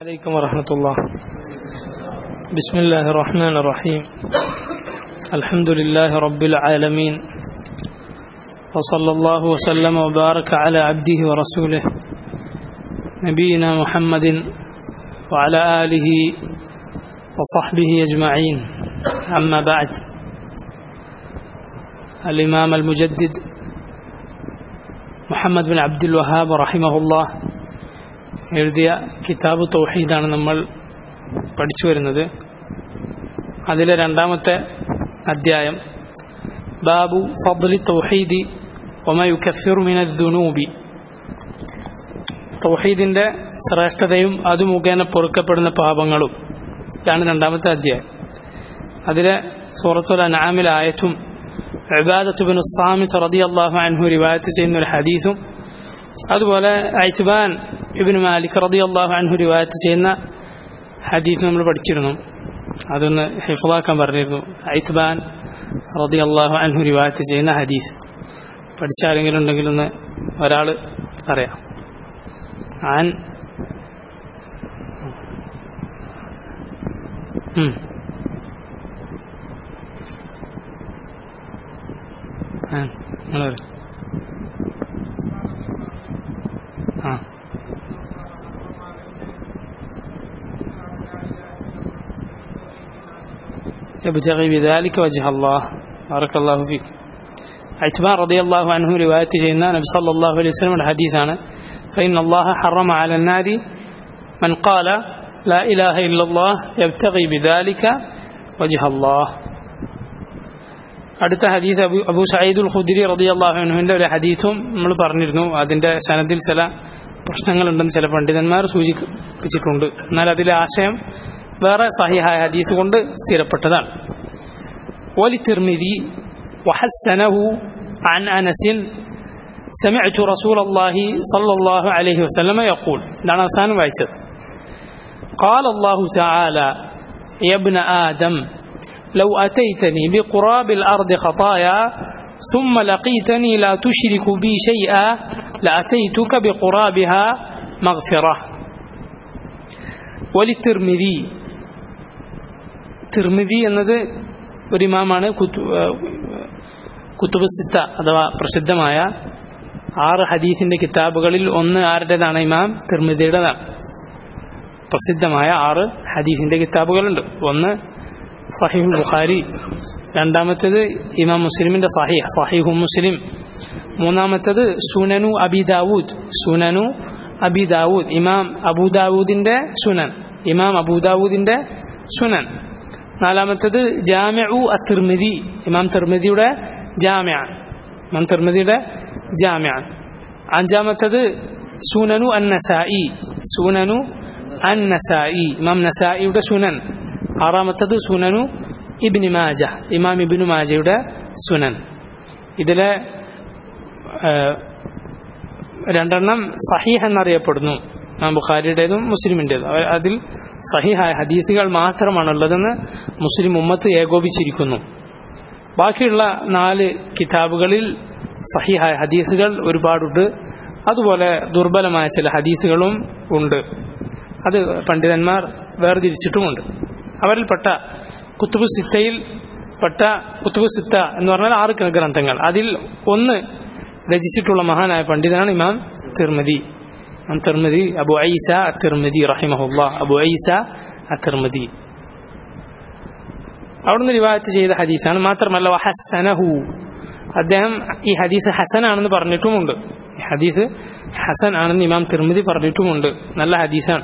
عليكم ورحمة الله بسم الله الرحمن الرحيم الحمد لله رب العالمين وصلى الله وسلم وبارك على عبده ورسوله نبينا محمد وعلى آله وصحبه أجمعين أما بعد الإمام المجدد محمد بن عبد الوهاب رحمه الله എഴുതിയ കിതാബ് തൗഹീദാണ് നമ്മൾ പഠിച്ചു വരുന്നത് അതിലെ രണ്ടാമത്തെ അധ്യായം ബാബു ഫضലി തൗഹീദി ഒമയുക്കഫിറു മിന ദുനൂബി തൗഹീദിൻ്റെ ശ്രേഷ്ഠതയും അത് മുഖേന പൊറുക്കപ്പെടുന്ന പാപങ്ങളും ഇതാണ് രണ്ടാമത്തെ അധ്യായം അതിലെ സൂറത്തുൽ അനാമിൽ ആയത്തും ഇബാദത്തുബിൻ സാമിത്ത് റളിയല്ലാഹു അൻഹു റിവായത്ത് ചെയ്യുന്ന ഒരു ഹദീസും അതുപോലെ ഐത്ബാൻ ഇബിൻ മാലിക് റതി അള്ളാഹു അൻഹു റിവായത്ത് ചെയ്യുന്ന ഹദീസ് നമ്മൾ പഠിച്ചിരുന്നു അതൊന്ന് ഹിഫാക്കാൻ പറഞ്ഞിരുന്നു ഐത്ബാൻ റതി അള്ളാഹു അൻഹു റിവായത്ത് ചെയ്യുന്ന ഹദീസ് പഠിച്ച ആരെങ്കിലും ഉണ്ടെങ്കിൽ ഒന്ന് ഒരാൾ പറയാം ആൻ ഉം. ആ നിങ്ങൾ പറ ആ يبتغي بذلك وجه الله بارك الله فيك عتبان رضي الله عنه رواية جينا نبي صلى الله عليه وسلم الحديث أنا فإن الله حرم على النار من قال لا إله إلا الله يبتغي بذلك وجه الله അടുത്ത ഹദീസ് അബു അബു സയ്യിദുൽ ഖുദ്രി റളിയല്ലാഹു അൻഹുവിന്റെ ഒരു ഹദീസും നമ്മൾ പറഞ്ഞിരുന്നു അതിന്റെ സനദിൽ ചില പ്രശ്നങ്ങളുണ്ടെന്ന് ചില പണ്ഡിതന്മാർ സൂചിപ്പിച്ചിട്ടുണ്ട് എന്നാൽ അതിലെ ആശയം വേറെ സഹിഹായ ഹദീസ് കൊണ്ട് സ്ഥിരപ്പെട്ടതാണ് വലി തിർമിതി وحسنه عن أنس سمعت رسول الله صلى الله عليه وسلم يقول لنا سان وايتد قال الله تعالى يا ابن آدم لو أتيتني بقراب الأرض خطايا ثم لقيتني لا تشرك بي شيئا لأتيتك بقرابها مغفرة وللترمذي തിർമിതി എന്നത് ഒരു ഇമാമാണ് കുത്തുബ് സിത്ത അഥവാ പ്രസിദ്ധമായ ആറ് ഹദീസിന്റെ കിതാബുകളിൽ ഒന്ന് ആരുടേതാണ് ഇമാം തിർമിതിയുടേതാണ് പ്രസിദ്ധമായ ആറ് ഹദീസിന്റെ കിതാബുകളുണ്ട് ഒന്ന് സഹീഹുൽ ബുഖാരി രണ്ടാമത്തേത് ഇമാം മുസ്ലിമിന്റെ സഹീഹ് സഹീഹു മുസ്ലിം മൂന്നാമത്തേത് സുനനു അബി ദാവൂദ് സുനനു അബി ദാവൂദ് ഇമാം അബൂദാവൂദിന്റെ സുനൻ ഇമാം അബൂദാവൂദിന്റെ സുനൻ നാലാമത്തേത് ജാമ്യു അത്തിർമിതി ഇമാം തിർമിതിയുടെ ജാമ്യ ഇമാം തിർമിതിയുടെ ജാമ്യ അഞ്ചാമത്തേത് സുനനു അൻ നസായി സുനനു അൻ നസായി ഇമാം നസായിയുടെ സുനൻ ആറാമത്തത് സുനനു ഇബിന് മാജ ഇമാം ഇബിനു മാജയുടെ സുനൻ ഇതിലെ രണ്ടെണ്ണം സഹീഹ് എന്നറിയപ്പെടുന്നു ഇമാം ബുഖാരിയുടേതും മുസ്ലിമിൻ്റെതും അതിൽ സഹിഹായ ഹദീസുകൾ മാത്രമാണുള്ളതെന്ന് മുസ്ലിം ഉമ്മത്ത് ഏകോപിച്ചിരിക്കുന്നു ബാക്കിയുള്ള നാല് കിതാബുകളിൽ സഹിഹായ ഹദീസുകൾ ഒരുപാടുണ്ട് അതുപോലെ ദുർബലമായ ചില ഹദീസുകളും ഉണ്ട് അത് പണ്ഡിതന്മാർ വേർതിരിച്ചിട്ടുമുണ്ട് അവരിൽപ്പെട്ട കുത്തുബു സിത്തയിൽ പെട്ട കുത്തുബു സിത്ത എന്ന് പറഞ്ഞാൽ ആറ് ഗ്രന്ഥങ്ങൾ അതിൽ ഒന്ന് രചിച്ചിട്ടുള്ള മഹാനായ പണ്ഡിതനാണ് ഇമാം തിർമതി ഇമാം തിർമതി അബു ഐസ തിർമതി റഹിമഹുല്ല അബു ഐസ തിർമതി അവിടുന്ന് റിവായത്ത് ചെയ്ത ഹദീസാണ് മാത്രമല്ല ഹസനഹു അദ്ദേഹം ഈ ഹദീസ് ഹസൻ ആണെന്ന് പറഞ്ഞിട്ടുമുണ്ട് ഈ ഹദീസ് ഹസൻ ആണെന്ന് ഇമാം തിർമതി പറഞ്ഞിട്ടുമുണ്ട് നല്ല ഹദീസാണ്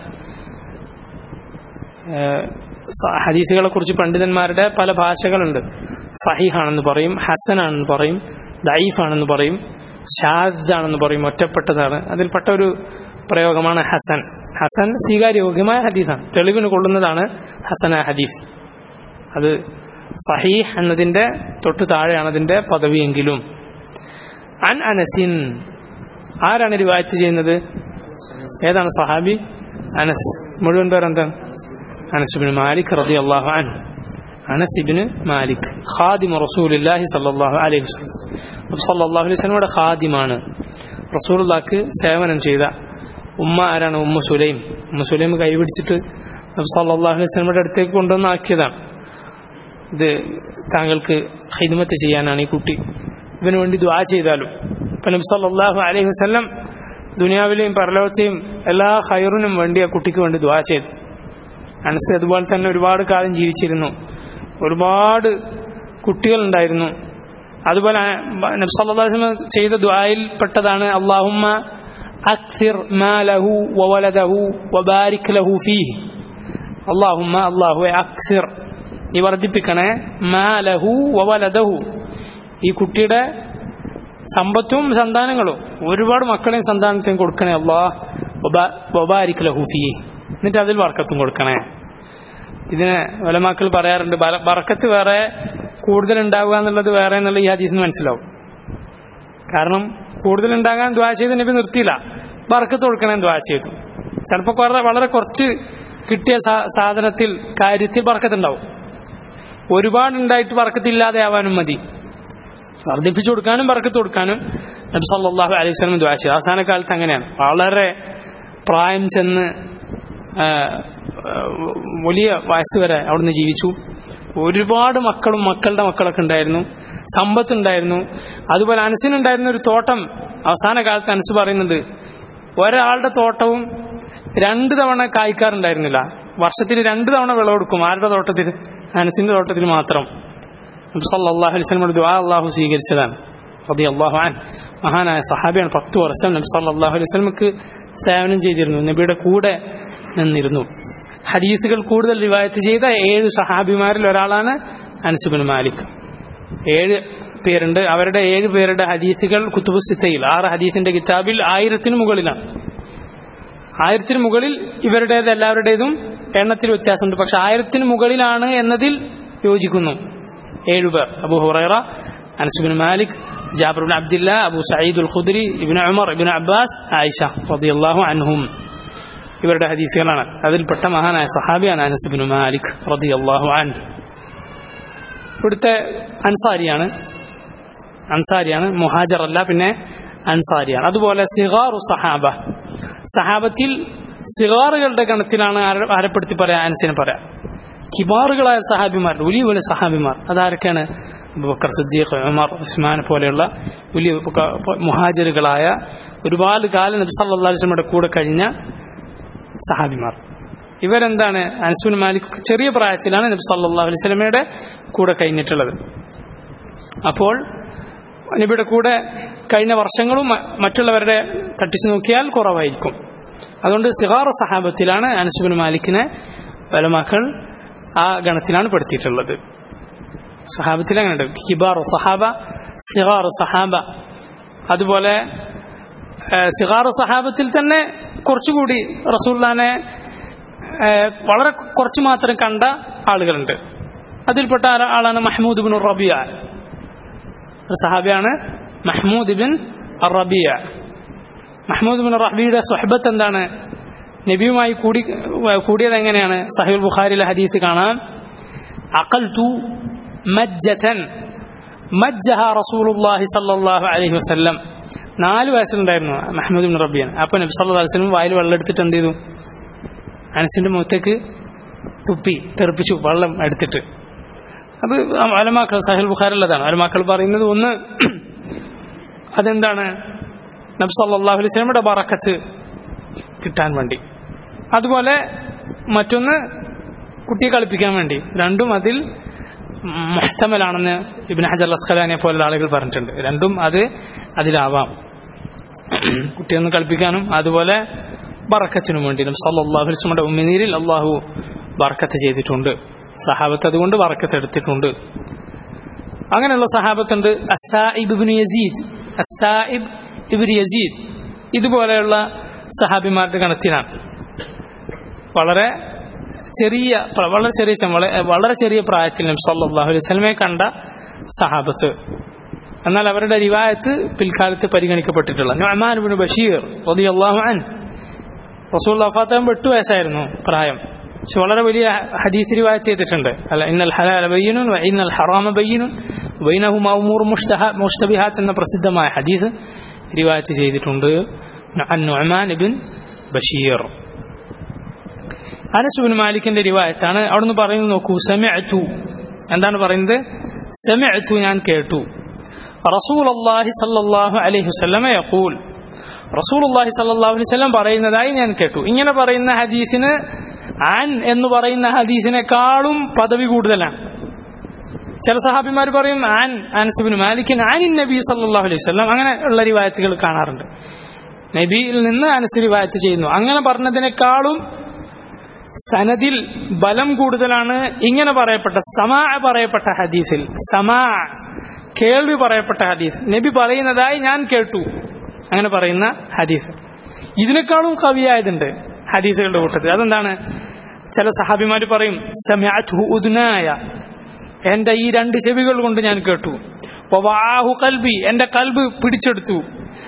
ഹദീസുകളെ കുറിച്ച് പണ്ഡിതന്മാരുടെ പല ഭാഷകളുണ്ട് സഹീഹാണെന്ന് പറയും ഹസൻ ആണെന്ന് പറയും ദൈഫ് ആണെന്ന് പറയും ഷാദ് ആണെന്ന് പറയും ഒറ്റപ്പെട്ടതാണ് അതിൽപ്പെട്ട ഒരു പ്രയോഗമാണ് ഹസൻ ഹസൻ സ്വീകാര്യോഗ്യമായ ഹദീസാണ് തെളിവിന് കൊള്ളുന്നതാണ് ഹസന ഹദീസ് അത് സഹീഹ് എന്നതിൻ്റെ തൊട്ട് താഴെയാണ് അതിൻ്റെ പദവിയെങ്കിലും അൻ അനസിൻ ആരാണ് റിവായത്ത് ചെയ്യുന്നത് ഏതാണ് സഹാബി അനസ് മുഴുവൻ പേർ എന്താണ് അനസ് മാലിക് റതി അള്ളാഹു അൻ അനസ് ഇബിന് മാലിക് ഖാദിം റസൂലില്ലാഹി സല്ലല്ലാഹു അലൈഹി വസല്ലം സല്ലല്ലാഹു അലൈഹി വസല്ലമയുടെ ഖാദിമാണ് റസൂലുള്ളാഹിക്ക് സേവനം ചെയ്ത ഉമ്മ ആരാണ് ഉമ്മ സുലൈം ഉമ്മ സുലൈം കൈപിടിച്ചിട്ട് നബി സല്ലല്ലാഹു അലൈഹി വസല്ലമയുടെ അടുത്തേക്ക് കൊണ്ടുവന്ന് ആക്കിയതാണ് ഇത് താങ്കൾക്ക് ഹിദ്മത്ത് ചെയ്യാനാണ് ഈ കുട്ടി ഇവന് വേണ്ടി ദുആ ചെയ്താലും ഇപ്പം നബി സല്ലല്ലാഹു അലൈഹി വസല്ലം ദുനിയാവിലെയും പരലോകത്തെയും എല്ലാ ഹൈറിനും വേണ്ടി ആ കുട്ടിക്ക് വേണ്ടി ദുആ ചെയ്തു അനസ് അതുപോലെ തന്നെ ഒരുപാട് കാലം ജീവിച്ചിരുന്നു ഒരുപാട് കുട്ടികളുണ്ടായിരുന്നു അതുപോലെ നബി സല്ലല്ലാഹു അലൈഹി വസല്ലം ചെയ്ത ദുആയിൽ പെട്ടതാണ് അല്ലാഹുമ്മ അക്സിർ മാലഹു വവലദഹു വബാരിക് ലഹു ഫീഹി അല്ലാഹുമ്മ അല്ലാഹുവെ അക്സിർ നീ വർദ്ധിപ്പിക്കണേ മാലഹു വവലദഹു ഈ കുട്ടിയുടെ സമ്പത്തും സന്താനങ്ങളും ഒരുപാട് മക്കളെയും സന്താനത്തെയും കൊടുക്കണേ അള്ളാഹ് വബാരിക് ലഹു ഫീഹി എന്നിട്ട് അതിൽ വർക്കത്തും കൊടുക്കണേ ഇതിന് വലമാക്കൾ പറയാറുണ്ട് ബല- ബറക്കത്ത് വേറെ കൂടുതൽ ഉണ്ടാവുക എന്നുള്ളത് വേറെ എന്നുള്ള ഈ ഹദീസിന് മനസ്സിലാവും കാരണം കൂടുതൽ ഉണ്ടാകാൻ ദ്വാ ചെയ്ത് നബി നിർത്തിയില്ല ബറക്കത്ത് കൊടുക്കണേ ദ്വാ ചെയ്തു ചിലപ്പോൾ വളരെ വളരെ കുറച്ച് കിട്ടിയ സാ- സാധനത്തിൽ കാര്യത്തിൽ ബറക്കത്തുണ്ടാവും ഒരുപാട് ഉണ്ടായിട്ട് ബറക്കത്തില്ലാതെ ആവാനും മതി വർദ്ധിപ്പിച്ചു കൊടുക്കാനും ബറക്കത്ത് കൊടുക്കാനും നബി സല്ലല്ലാഹു അലൈഹി വസല്ലം ദ്വാ ചെയ്തു അവസാന കാലത്ത് അങ്ങനെയാണ് വളരെ പ്രായം ചെന്ന് ആ, ആ, വലിയ വയസ്സ് വരെ അവിടുന്ന് ജീവിച്ചു ഒരുപാട് മക്കളും മക്കളുടെ മക്കളൊക്കെ ഉണ്ടായിരുന്നു സമ്പത്തുണ്ടായിരുന്നു അതുപോലെ അനസിനുണ്ടായിരുന്ന ഒരു തോട്ടം അവസാന കാലത്ത് അനസ് പറയുന്നുണ്ട് ഒരാളുടെ തോട്ടവും രണ്ട് തവണ കായ്ക്കാറുണ്ടായിരുന്നില്ല വർഷത്തിൽ രണ്ട് തവണ വിളവെടുക്കും ആരുടെ തോട്ടത്തിൽ അനസിന്റെ തോട്ടത്തിൽ മാത്രം നബി സല്ലല്ലാഹു അലൈഹി വസല്ലമയുടെ ദുആ അല്ലാഹു സ്വീകരിച്ചതാണ് റളിയല്ലാഹു അൻ മഹാനായ സഹാബിയാണ് പത്ത് വർഷം നബി സല്ലല്ലാഹു അലൈഹി വസല്ലമക്ക് സേവനം ചെയ്തിരുന്നു നബിയുടെ കൂടെ നിന്നിരുന്നു ഹദീസുകൾ കൂടുതൽ റിവായത്ത് ചെയ്ത ഏഴ് സഹാബിമാരിൽ ഒരാളാണ് അൻസുബിൻ മാലിക് ഏഴ് പേരുണ്ട് അവരുടെ ഏഴ് പേരുടെ ഹദീസുകൾ കുത്തുബു സിത്തയിൽ ആറ് ഹദീസിന്റെ കിതാബിൽ ആയിരത്തിന് മുകളിലാണ് ആയിരത്തിന് മുകളിൽ ഇവരുടേത് എല്ലാവരുടേതും എണ്ണത്തിൽ വ്യത്യാസമുണ്ട് പക്ഷെ ആയിരത്തിന് മുകളിലാണ് എന്നതിൽ യോജിക്കുന്നു ഏഴുപേർ Abu Hurairah Anas bin Malik Jabir bin Abdillah Abu Sayyid ul Khudri Ibn Umar Ibn Abbas Aisha റളിയല്ലാഹു അൻഹും ഇവരുടെ ഹദീസുകളാണ് അതിൽപ്പെട്ട മഹാനായ സഹാബിയാണ് അനസുബിൻ മാലിക് റളിയല്ലാഹു അൻ ഇവിടുത്തെ അൻസാരിയാണ് അൻസാരിയാണ് മുഹാജർ അല്ല പിന്നെ അൻസാരിയാണ് അതുപോലെ സിഗാറു സഹാബ സഹാബത്തിൽ സിഗാറുകളുടെ ഗണത്തിലാണ് ആര- ആരപ്പെടുത്തി പറയാം അനസിനെ പറയാം കിബാറുകളായ സഹാബിമാർ വലിയ വലിയ സഹാബിമാർ അതാരൊക്കെയാണ് അബൂബക്കർ സിദ്ദീഖ് ഉമർ ഉസ്മാൻ പോലെയുള്ള വലിയ ക- മുഹാജിറുകളായ ഒരുപാട് കാലം നബി സല്ലല്ലാഹു അലൈഹി വസല്ലമയുടെ കൂടെ കഴിഞ്ഞ സഹാബിമാർ ഇവരെന്താണ് അൻസുൻ മാലിക് ചെറിയ പ്രായത്തിലാണ് നബി സല്ലല്ലാഹു അലൈഹി വസല്ലമയുടെ കൂടെ കഴിഞ്ഞിട്ടുള്ളത് അപ്പോൾ നബിയുടെ കൂടെ കഴിഞ്ഞ വർഷങ്ങളും മ- മറ്റുള്ളവരുടെ തട്ടിച്ചു നോക്കിയാൽ കുറവായിരിക്കും അതുകൊണ്ട് സിഹാർ സഹാബത്തിലാണ് അനസുബിൻ മാലിക്കിനെ വലമാക്കൾ ആ ഗണത്തിലാണ് പെടുത്തിയിട്ടുള്ളത് സഹാബത്തിൽ അങ്ങനെയുണ്ട് ഹിബാർ സഹാബ സിഹാർ സഹാബ അതുപോലെ സിഹാർ സഹാബത്തിൽ തന്നെ കുറച്ചുകൂടി റസൂല്ലാനെ ഏഹ്, വളരെ കുറച്ച് മാത്രം കണ്ട ആളുകളുണ്ട് അതിൽപ്പെട്ട ആള- ആളാണ് മഹ്മൂദ് ബിൻ റബിയ ഒരു സഹാബിയാണ് Mahmud bin Rabia Mahmud bin റബിയുടെ സ്വഹബത്ത് എന്താണ് നബിയുമായി കൂടി കൂടിയത് എങ്ങനെയാണ് സഹീൽ ബുഖാരിയിലെ ഹദീസ് കാണാം അഖൽതു മജ്ജതൻ മജ്ജഹ റസൂലുള്ളാഹി സ്വല്ലല്ലാഹു അലൈഹി വസല്ലം നാല് വയസ്സുണ്ടായിരുന്നു മഹ്മൂദ് ബിൻ റബിയാണ് അപ്പോൾ നബി സല്ലല്ലാഹു അലൈഹി വസല്ലം വായിൽ വെള്ളം എടുത്തിട്ട് എന്ത് ചെയ്തു അനസിന്റെ മുഖത്തേക്ക് തുപ്പി തെറിപ്പിച്ചു വെള്ളം എടുത്തിട്ട് അത് അലമാക്കൾ സഹിൽ ബുഖാറുള്ളതാണ് അലമാക്കൾ പറയുന്നത് ഒന്ന് അതെന്താണ് നബ് സല്ലല്ലാഹു അലൈഹി വസല്ലമയുടെ ബറക്കത്ത് കിട്ടാൻ വേണ്ടി അതുപോലെ മറ്റൊന്ന് കുട്ടിയെ കളിപ്പിക്കാൻ വേണ്ടി രണ്ടും അതിൽ മുഹ്തമലാണെന്ന് ഇബിൻ ഹജർ അസ്ഖലാനെ പോലുള്ള ആളുകൾ പറഞ്ഞിട്ടുണ്ട് രണ്ടും അത് അതിലാവാം കുട്ടിയൊന്ന് കളിപ്പിക്കാനും അതുപോലെ ബറക്കത്തിനും വേണ്ടി നബി സല്ലല്ലാഹു അലൈഹി വസല്ലമയുടെ ഉമ്മിനീരിൽ അള്ളാഹു ബറക്കത്ത് ചെയ്തിട്ടുണ്ട് സഹാബത്ത് അതുകൊണ്ട് ബറക്കത്ത് എടുത്തിട്ടുണ്ട് അങ്ങനെയുള്ള സഹാബത്തുണ്ട് അസായിബ് ഇബ്നു യസീദ് അസായിബ് ഇബ്നു യസീദ് ഇതുപോലെയുള്ള സഹാബിമാരുടെ ഗണത്തിനാണ് വളരെ ചെറിയ വളരെ ചെറിയ ചെ- വള- വളരെ ചെറിയ പ്രായത്തിൽ നബി സല്ലല്ലാഹു അലൈഹി വസല്ലമയെ കണ്ട സഹാബത്ത് എന്നാൽ അവരുടെ റിവായത്ത് പിൽക്കാലത്ത് പരിഗണിക്കപ്പെട്ടിട്ടുള്ള നുഅ്മാൻ ഇബ്നു ബഷീർ റളിയല്ലാഹു അൻഹു റസൂൽ വഫാത്താകുമ്പോൾ എട്ട് വയസ്സായിരുന്നു പ്രായം പക്ഷെ വളരെ വലിയ ഹദീസ് റിവായത്ത് ചെയ്തിട്ടുണ്ട് അല്ല ഇന്നൽ ഹലാല ബയ്യനുൻ വ ഇന്നൽ ഹറാമ ബയ്യനുൻ ബൈനഹുമ ഉമൂർ മുഷ്തഹ മുഷ്തബിഹാത്ത് എന്ന പ്രസിദ്ധമായ ഹദീസ് റിവായത്ത് ചെയ്തിട്ടുണ്ട് അൻ നുഅ്മാൻ ഇബ്ൻ ബഷീർ അനസുബിൻ മാലിക്കിന്റെ റിവായത്താണ് അവിടുന്ന് പറയുന്നത് നോക്കൂ സമയത്തു എന്താണ് പറയുന്നത് സമയത്തു ഞാൻ കേട്ടു റസൂൽ അള്ളാഹി സല്ലാഹു അലൈഹി വസ്ലമ യഖൂൽ റസൂൽ അള്ളാഹി സല്ലാഹു അലൈഹി വസ്ലം പറയുന്നതായി ഞാൻ കേട്ടു ഇങ്ങനെ പറയുന്ന ഹദീസിന് ആൻ എന്ന് പറയുന്ന ഹദീസിനേക്കാളും പദവി കൂടുതലാണ് ചില സഹാബിമാർ പറയും ആൻ അനസുബിൻ മാലിക്കിൻ ആനിൻ നബി സല്ലാഹു അലൈഹി വസ്ലം അങ്ങനെ ഉള്ള റിവായത്തുകൾ കാണാറുണ്ട് നബിയിൽ നിന്ന് അനസ് റിവായത്ത് ചെയ്യുന്നു അങ്ങനെ പറഞ്ഞതിനേക്കാളും സനദിൽ ബലം കൂടുതലാണ് ഇങ്ങനെ പറയപ്പെട്ട സമാ പറയപ്പെട്ട ഹദീസിൽ സമാ കേൾവി പറയപ്പെട്ട ഹദീസ് നബി പറയുന്നതായി ഞാൻ കേട്ടു അങ്ങനെ പറയുന്ന ഹദീസ് ഇതിനേക്കാളും കവിയായതുണ്ട് ഹദീസുകളുടെ കൂട്ടത്തിൽ അതെന്താണ് ചില സഹാബിമാർ പറയും സമയത്തു ഉദ്നായ എന്റെ ഈ രണ്ട് ചെവികൾ കൊണ്ട് ഞാൻ കേട്ടു വാഹു കൽബി എന്റെ കൽബ് പിടിച്ചെടുത്തു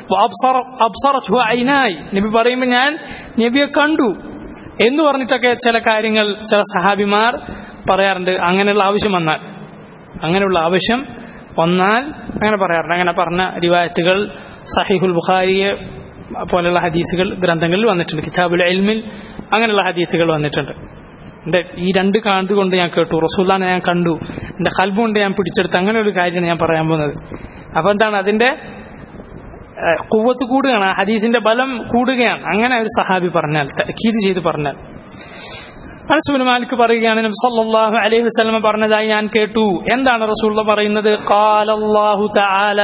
ഐനായി നബി പറയുമ്പോൾ ഞാൻ നബിയെ കണ്ടു എന്ന് പറഞ്ഞിട്ടൊക്കെ ചില കാര്യങ്ങൾ ചില സഹാബിമാർ പറയാറുണ്ട് അങ്ങനെയുള്ള ആവശ്യം വന്നാൽ അങ്ങനെയുള്ള ആവശ്യം വന്നാൽ അങ്ങനെ പറയാറുണ്ട് അങ്ങനെ പറഞ്ഞ റിവായത്തുകൾ സഹിഹുൽ ബുഖാരിയെ പോലെയുള്ള ഹദീസുകൾ ഗ്രന്ഥങ്ങളിൽ വന്നിട്ടുണ്ട് കിതാബുൽ എൽമിൽ അങ്ങനെയുള്ള ഹദീസുകൾ വന്നിട്ടുണ്ട് എൻ്റെ ഈ രണ്ട് കാന്ത് കൊണ്ട് ഞാൻ കേട്ടു റസൂല്ലാനെ ഞാൻ കണ്ടു എൻ്റെ കൽബ് കൊണ്ട് ഞാൻ പിടിച്ചെടുത്ത് അങ്ങനെ ഒരു കാര്യമാണ് ഞാൻ പറയാൻ പോകുന്നത് അപ്പോൾ എന്താണ് അതിൻ്റെ കുവത്ത് കൂടുകയാണ് ആ ഹദീസിന്റെ ബലം കൂടുകയാണ് അങ്ങനെ ഒരു സഹാബി പറഞ്ഞാൽ തക്കീത് ചെയ്ത് പറഞ്ഞാൽ അനസുബിൻ മാലിക് പറയുകയാണ് നബി സല്ലല്ലാഹു അലൈഹി വസല്ലം പറഞ്ഞതായി ഞാൻ കേട്ടു എന്താണ് റസൂലുള്ള പറയുന്നത് ഖാലല്ലാഹു തആല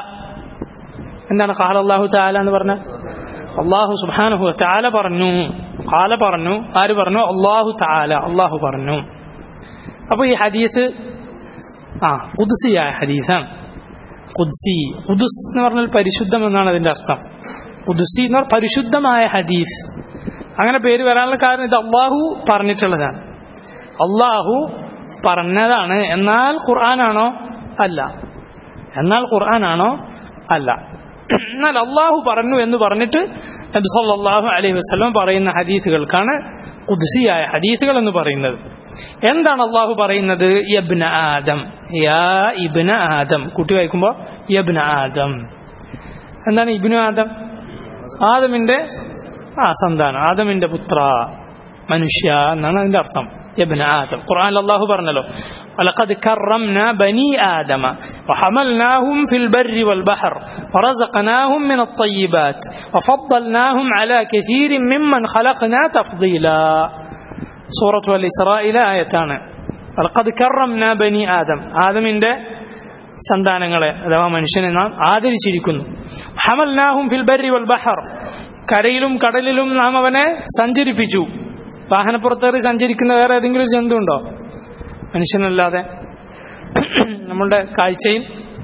എന്താണ് ഖാലല്ലാഹു തആല എന്ന് പറഞ്ഞാൽ അള്ളാഹു സുബ്ഹാനഹു തആല പറഞ്ഞു ഖാല പറഞ്ഞു ആര് പറഞ്ഞു അള്ളാഹു തആല അള്ളാഹു പറഞ്ഞു അപ്പോൾ ഈ ഹദീസ് ആ ഖുദ്സിയായ ഹദീസാണ് ഖുദ്സി ഖുദുസ് എന്ന് പറഞ്ഞാൽ പരിശുദ്ധം എന്നാണ് അതിന്റെ അർത്ഥം ഖുദുസി എന്ന് പറഞ്ഞാൽ പരിശുദ്ധമായ ഹദീസ് അങ്ങനെ പേര് വരാനുള്ള കാരണം ഇത് അള്ളാഹു പറഞ്ഞിട്ടുള്ളതാണ് അള്ളാഹു പറഞ്ഞതാണ് എന്നാൽ ഖുർആനാണോ അല്ല എന്നാൽ ഖുർആനാണോ അല്ല എന്നാൽ അള്ളാഹു പറഞ്ഞു എന്ന് പറഞ്ഞിട്ട് നബി സല്ലല്ലാഹു അലൈഹി വസല്ലം പറയുന്ന ഹദീസുകൾക്കാണ് ഖുദ്സിയായ ഹദീസുകൾ എന്ന് പറയുന്നത് എന്താണ് അള്ളാഹു പറയുന്നത് യബ്ന ആദം യാ ഇബ്ന ആദം കുട്ടി വായിക്കുമ്പോൾ യബ്ന ആദം എന്താണ് ഇബ്നു ആദം ആദമിന്റെ ആ സന്താനം ആദമിന്റെ പുത്ര മനുഷ്യ എന്നാണ് അതിന്റെ അർത്ഥം ابن آدم قرآن الله برنا ولقد كرمنا بني آدم وحملناهم في البر والبحر ورزقناهم من الطيبات وفضلناهم على كثير ممن خلقنا تفضيلا സൂറത്തു അൽ ഇസ്രായിലെ ആയത്താണ് അൽഖദ് കറംന ബനി ആദം ആദമിന്റെ സന്താനങ്ങളെ അഥവാ മനുഷ്യനെ നാം ആദരിച്ചിരിക്കുന്നു ഹമൽനാഹും ഫിൽ ബർരി വൽ ബഹർ കരയിലും കടലിലും നാം അവനെ സഞ്ചരിപ്പിച്ചു വാഹനപ്പുറത്തേറി സഞ്ചരിക്കുന്ന വേറെ ഏതെങ്കിലും ഒരു ജന്തു ഉണ്ടോ മനുഷ്യനല്ലാതെ നമ്മളുടെ കാഴ്ചയും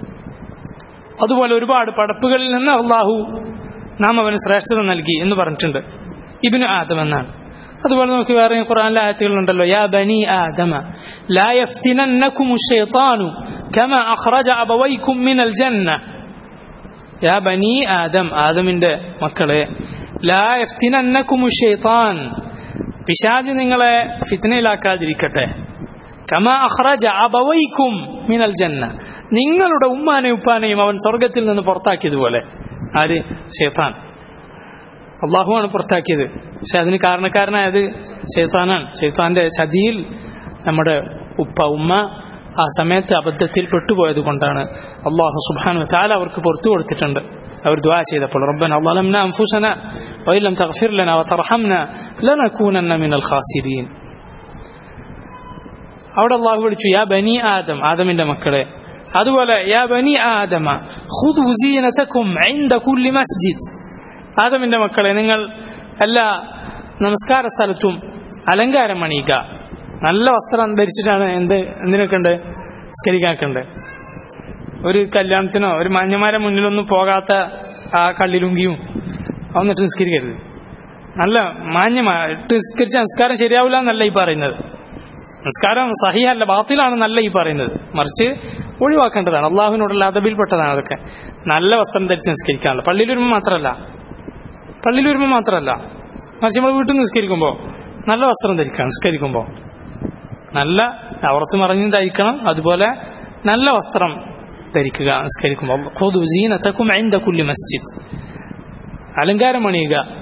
അതുപോലെ ഒരുപാട് പടപ്പുകളിൽ നിന്ന് അള്ളാഹു നാം അവന് ശ്രേഷ്ഠത നൽകി എന്ന് പറഞ്ഞിട്ടുണ്ട് ഇബിന് ആദം എന്നാണ് അതുപോലെ നമുക്ക് വേറെ ഖുർആനിലെ ആയത്തുകളുണ്ടല്ലോ യാ ബനി ആദമ ലാ യഫ്തിനന്നകുമു ശൈത്താനു കമ അഖ്റജ അബവൈകും മിനൽ ജന്ന യാ ബനി ആദം ആദമിന്റെ മക്കളെ ലാ യഫ്തിനന്നകുമു ശൈത്താൻ പിശാജ് നിങ്ങളെ ഫിത്നയിലാക്കാതിരിക്കട്ടെ കമ അഖ്റജ അബവൈകും മിനൽ ജന്ന നിങ്ങളുടെ ഉമ്മാനെയും ഉപ്പാനെയും അവൻ സ്വർഗത്തിൽ നിന്ന് പുറത്താക്കിയതുപോലെ ആര് ഷെയ്ത്താൻ അള്ളാഹുവാണ് പുറത്താക്കിയത് പക്ഷെ അതിന് കാരണക്കാരനായത് ഷെയ്ത്താനാണ് ഷെയ്ത്താന്റെ ചതിയിൽ നമ്മുടെ ഉപ്പ ഉമ്മ ആ സമയത്ത് അബദ്ധത്തിൽ പെട്ടുപോയത് കൊണ്ടാണ് അള്ളാഹു സുബാനു താല അവർക്ക് പുറത്തു കൊടുത്തിട്ടുണ്ട് അവർ ദ്വാ ചെയ്തപ്പോൾ റബ്ബന അള്ളലംന അംഫുസന വൈലം തഗ്ഫിർ ലന വതർഹംന ലനകൂനന്ന മിനൽ ഖാസിരീൻ അവിടെ അള്ളാഹു വിളിച്ചു യാ ബനി ആദം ആദമിന്റെ മക്കളെ അതുപോലെ യാ ബനി ആദമ ഖുദു സീനതകും ഇൻദ കുല്ലി മസ്ജിദ് ആദമിന്റെ മക്കളെ നിങ്ങൾ എല്ലാ നമസ്കാര സ്ഥലത്തും അലങ്കാരം അണിയുക നല്ല വസ്ത്രം ധരിച്ചിട്ടാണ് എന്ത് എന്തിനൊക്കെ ഉണ്ട് സ്കരിക്കാനൊക്കെ ഉണ്ട് ഒരു കല്യാണത്തിനോ ഒരു മാന്യമാരെ മുന്നിലൊന്നും പോകാത്ത ആ കള്ളിലുങ്കിയും എന്നിട്ട് നിസ്കരിക്കരുത് നല്ല മാന്യമായിട്ട് നിസ്കരിച്ച നിസ്കാരം ശരിയാവില്ല എന്നല്ല ഈ പറയുന്നത് നിസ്കാരം സഹിയല്ല ബാത്തിലാണെന്നല്ല ഈ പറയുന്നത് മറിച്ച് ഒഴിവാക്കേണ്ടതാണ് അള്ളാഹുവിനോടുള്ള അതബിൽപ്പെട്ടതാണ് അതൊക്കെ നല്ല വസ്ത്രം ധരിച്ച് നിസ്കരിക്കാനുള്ള പള്ളിയിൽ വരുമ്പോൾ മാത്രമല്ല പള്ളിയിൽ വരുമ്പോൾ മാത്രമല്ല മറിച്ച് നമ്മൾ വീട്ടിൽ നിസ്കരിക്കുമ്പോൾ നല്ല വസ്ത്രം ധരിക്കണം നിസ്കരിക്കുമ്പോൾ നല്ല അവർത്ത് മറിഞ്ഞ് ധരിക്കണം അതുപോലെ നല്ല വസ്ത്രം ധരിക്കുക നിസ്കരിക്കുമ്പോൾ ഖുദു സീനതകും ഇൻദ കുല്ലി മസ്ജിദ് അലങ്കാരം അണിയുക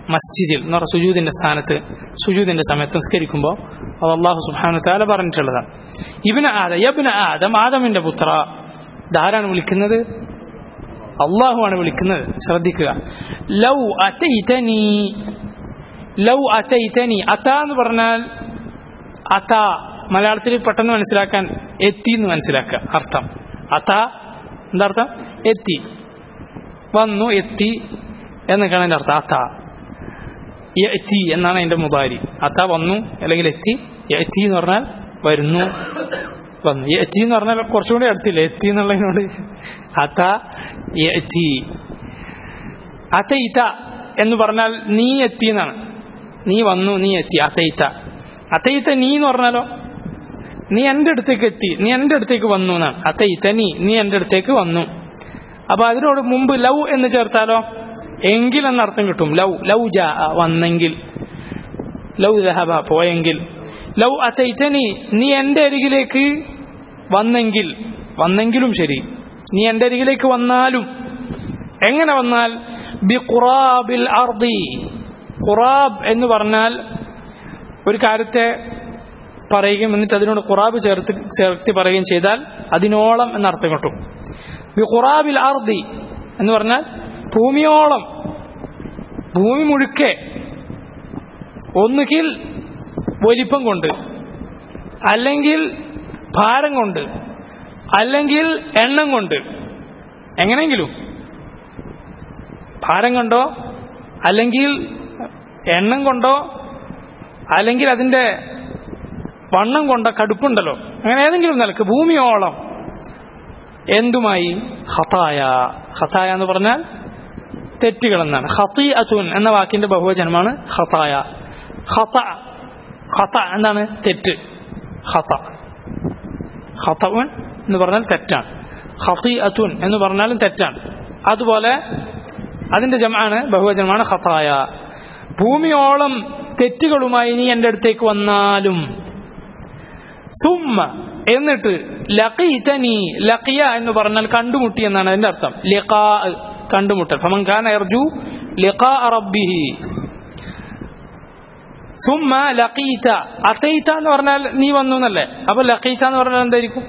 മസ്ജിദിൽ എന്ന് പറഞ്ഞ സുജൂദിന്റെ സ്ഥാനത്ത് സുജൂദിന്റെ സമയത്ത് നിസ്കരിക്കുമ്പോൾ അത് അള്ളാഹു സുബ്ഹാനഹു താല പറഞ്ഞിട്ടുള്ളതാണ് ഇബിന ആദം യബ്ന ആദം ആദമിന്റെ പുത്ര ധാരാണ് വിളിക്കുന്നത് അള്ളാഹുവാണ് വിളിക്കുന്നത് ശ്രദ്ധിക്കുക ലൗ അറ്റൈതനി ലൗ അറ്റൈതനി അത എന്ന് പറഞ്ഞാൽ അത മലയാളത്തിൽ പെട്ടെന്ന് മനസ്സിലാക്കാൻ എത്തി എന്ന് മനസ്സിലാക്കുക അർത്ഥം അത എന്താ അർത്ഥം എത്തി വന്നു എത്തി എന്നൊക്കെയാണ് അതിന്റെ അർത്ഥം അത എത്തി എന്നാണ് അതിന്റെ മുതാരി അത വന്നു അല്ലെങ്കിൽ എത്തി എത്തി എന്ന് പറഞ്ഞാൽ വരുന്നു വന്നു എത്തി എന്ന് പറഞ്ഞാൽ കുറച്ചുകൂടി അടുത്തില്ല എത്തി എന്നുള്ളതിനോട് അത എത്തി അത്തയിത്ത എന്ന് പറഞ്ഞാൽ നീ എത്തി എന്നാണ് നീ വന്നു നീ എത്തി അത്തയിത്ത അത്തയിത്ത നീ എന്ന് പറഞ്ഞാലോ നീ എൻ്റെ അടുത്തേക്ക് എത്തി നീ എൻ്റെ അടുത്തേക്ക് വന്നു എന്നാണ് അത്തയിത്ത നീ നീ എൻ്റെ അടുത്തേക്ക് വന്നു അപ്പൊ അതിനോട് മുമ്പ് ലവ് എന്ന് ചേർത്താലോ എങ്കിൽ എന്ന അർത്ഥം കിട്ടും ലവ് ലവ് ജാ വന്നെങ്കിൽ ലവ് ദഹബ പോയെങ്കിൽ ലവ് അത്തൈത്തനി നീ എൻ്റെ അരികിലേക്ക് വന്നെങ്കിൽ വന്നെങ്കിലും ശരി നീ എൻ്റെ അരികിലേക്ക് വന്നാലും എങ്ങനെ വന്നാൽ ബി ഖുറാബിൽ അർദി ഖുറാബ് എന്ന് പറഞ്ഞാൽ ഒരു കാര്യത്തെ പറയുകയും എന്നിട്ട് അതിനോട് ഖുറാബ് ചേർത്ത് ചേർത്ത് പറയുകയും ചെയ്താൽ അതിനോളം എന്നർത്ഥം കിട്ടും ബി ഖുറാബിൽ അർദി എന്ന് പറഞ്ഞാൽ ഭൂമിയോളം ഭൂമി മുഴുക്കെ ഒന്നുകിൽ വലിപ്പം കൊണ്ട് അല്ലെങ്കിൽ ഭാരം കൊണ്ട് അല്ലെങ്കിൽ എണ്ണം കൊണ്ട് എങ്ങനെയെങ്കിലും ഭാരം കൊണ്ടോ അല്ലെങ്കിൽ എണ്ണം കൊണ്ടോ അല്ലെങ്കിൽ അതിൻ്റെ വണ്ണം കൊണ്ടോ കടുപ്പുണ്ടല്ലോ അങ്ങനെ ഏതെങ്കിലും നിലക്ക് ഭൂമിയോളം എന്തുമായി ഹതായ ഹതായ എന്ന് പറഞ്ഞാൽ തെറ്റുകൾ എന്നാണ് ഹത്തി അസുൻ എന്ന വാക്കിന്റെ ബഹുവചനമാണ് ഹതായ ഹത ഹത എന്താണ് തെറ്റ് ഹത ഹതവൻ എന്ന് പറഞ്ഞാൽ തെറ്റാണ് ഹത്തി അത്തുൻ എന്ന് പറഞ്ഞാലും തെറ്റാണ് അതുപോലെ അതിന്റെ ജമാണ് ബഹുവചനമാണ് ഹതായ ഭൂമിയോളം തെറ്റുകളുമായി നീ എൻ്റെ അടുത്തേക്ക് വന്നാലും സുമ്മ എന്നിട്ട് ലഖീതനി ലഖിയ എന്ന് പറഞ്ഞാൽ കണ്ടുമുട്ടി എന്നാണ് അതിന്റെ അർത്ഥം ലിഖാ കണ്ടുമുട്ടൽ ഫമൻ കാന യർജു ലിഖാ റബ്ബിഹി സുമ്മ ലഖീത അത്തൈത എന്ന് പറഞ്ഞാൽ നീ വന്നു എന്നല്ലേ അപ്പൊ ലഖീത എന്ന് പറഞ്ഞാൽ എന്തായിരിക്കും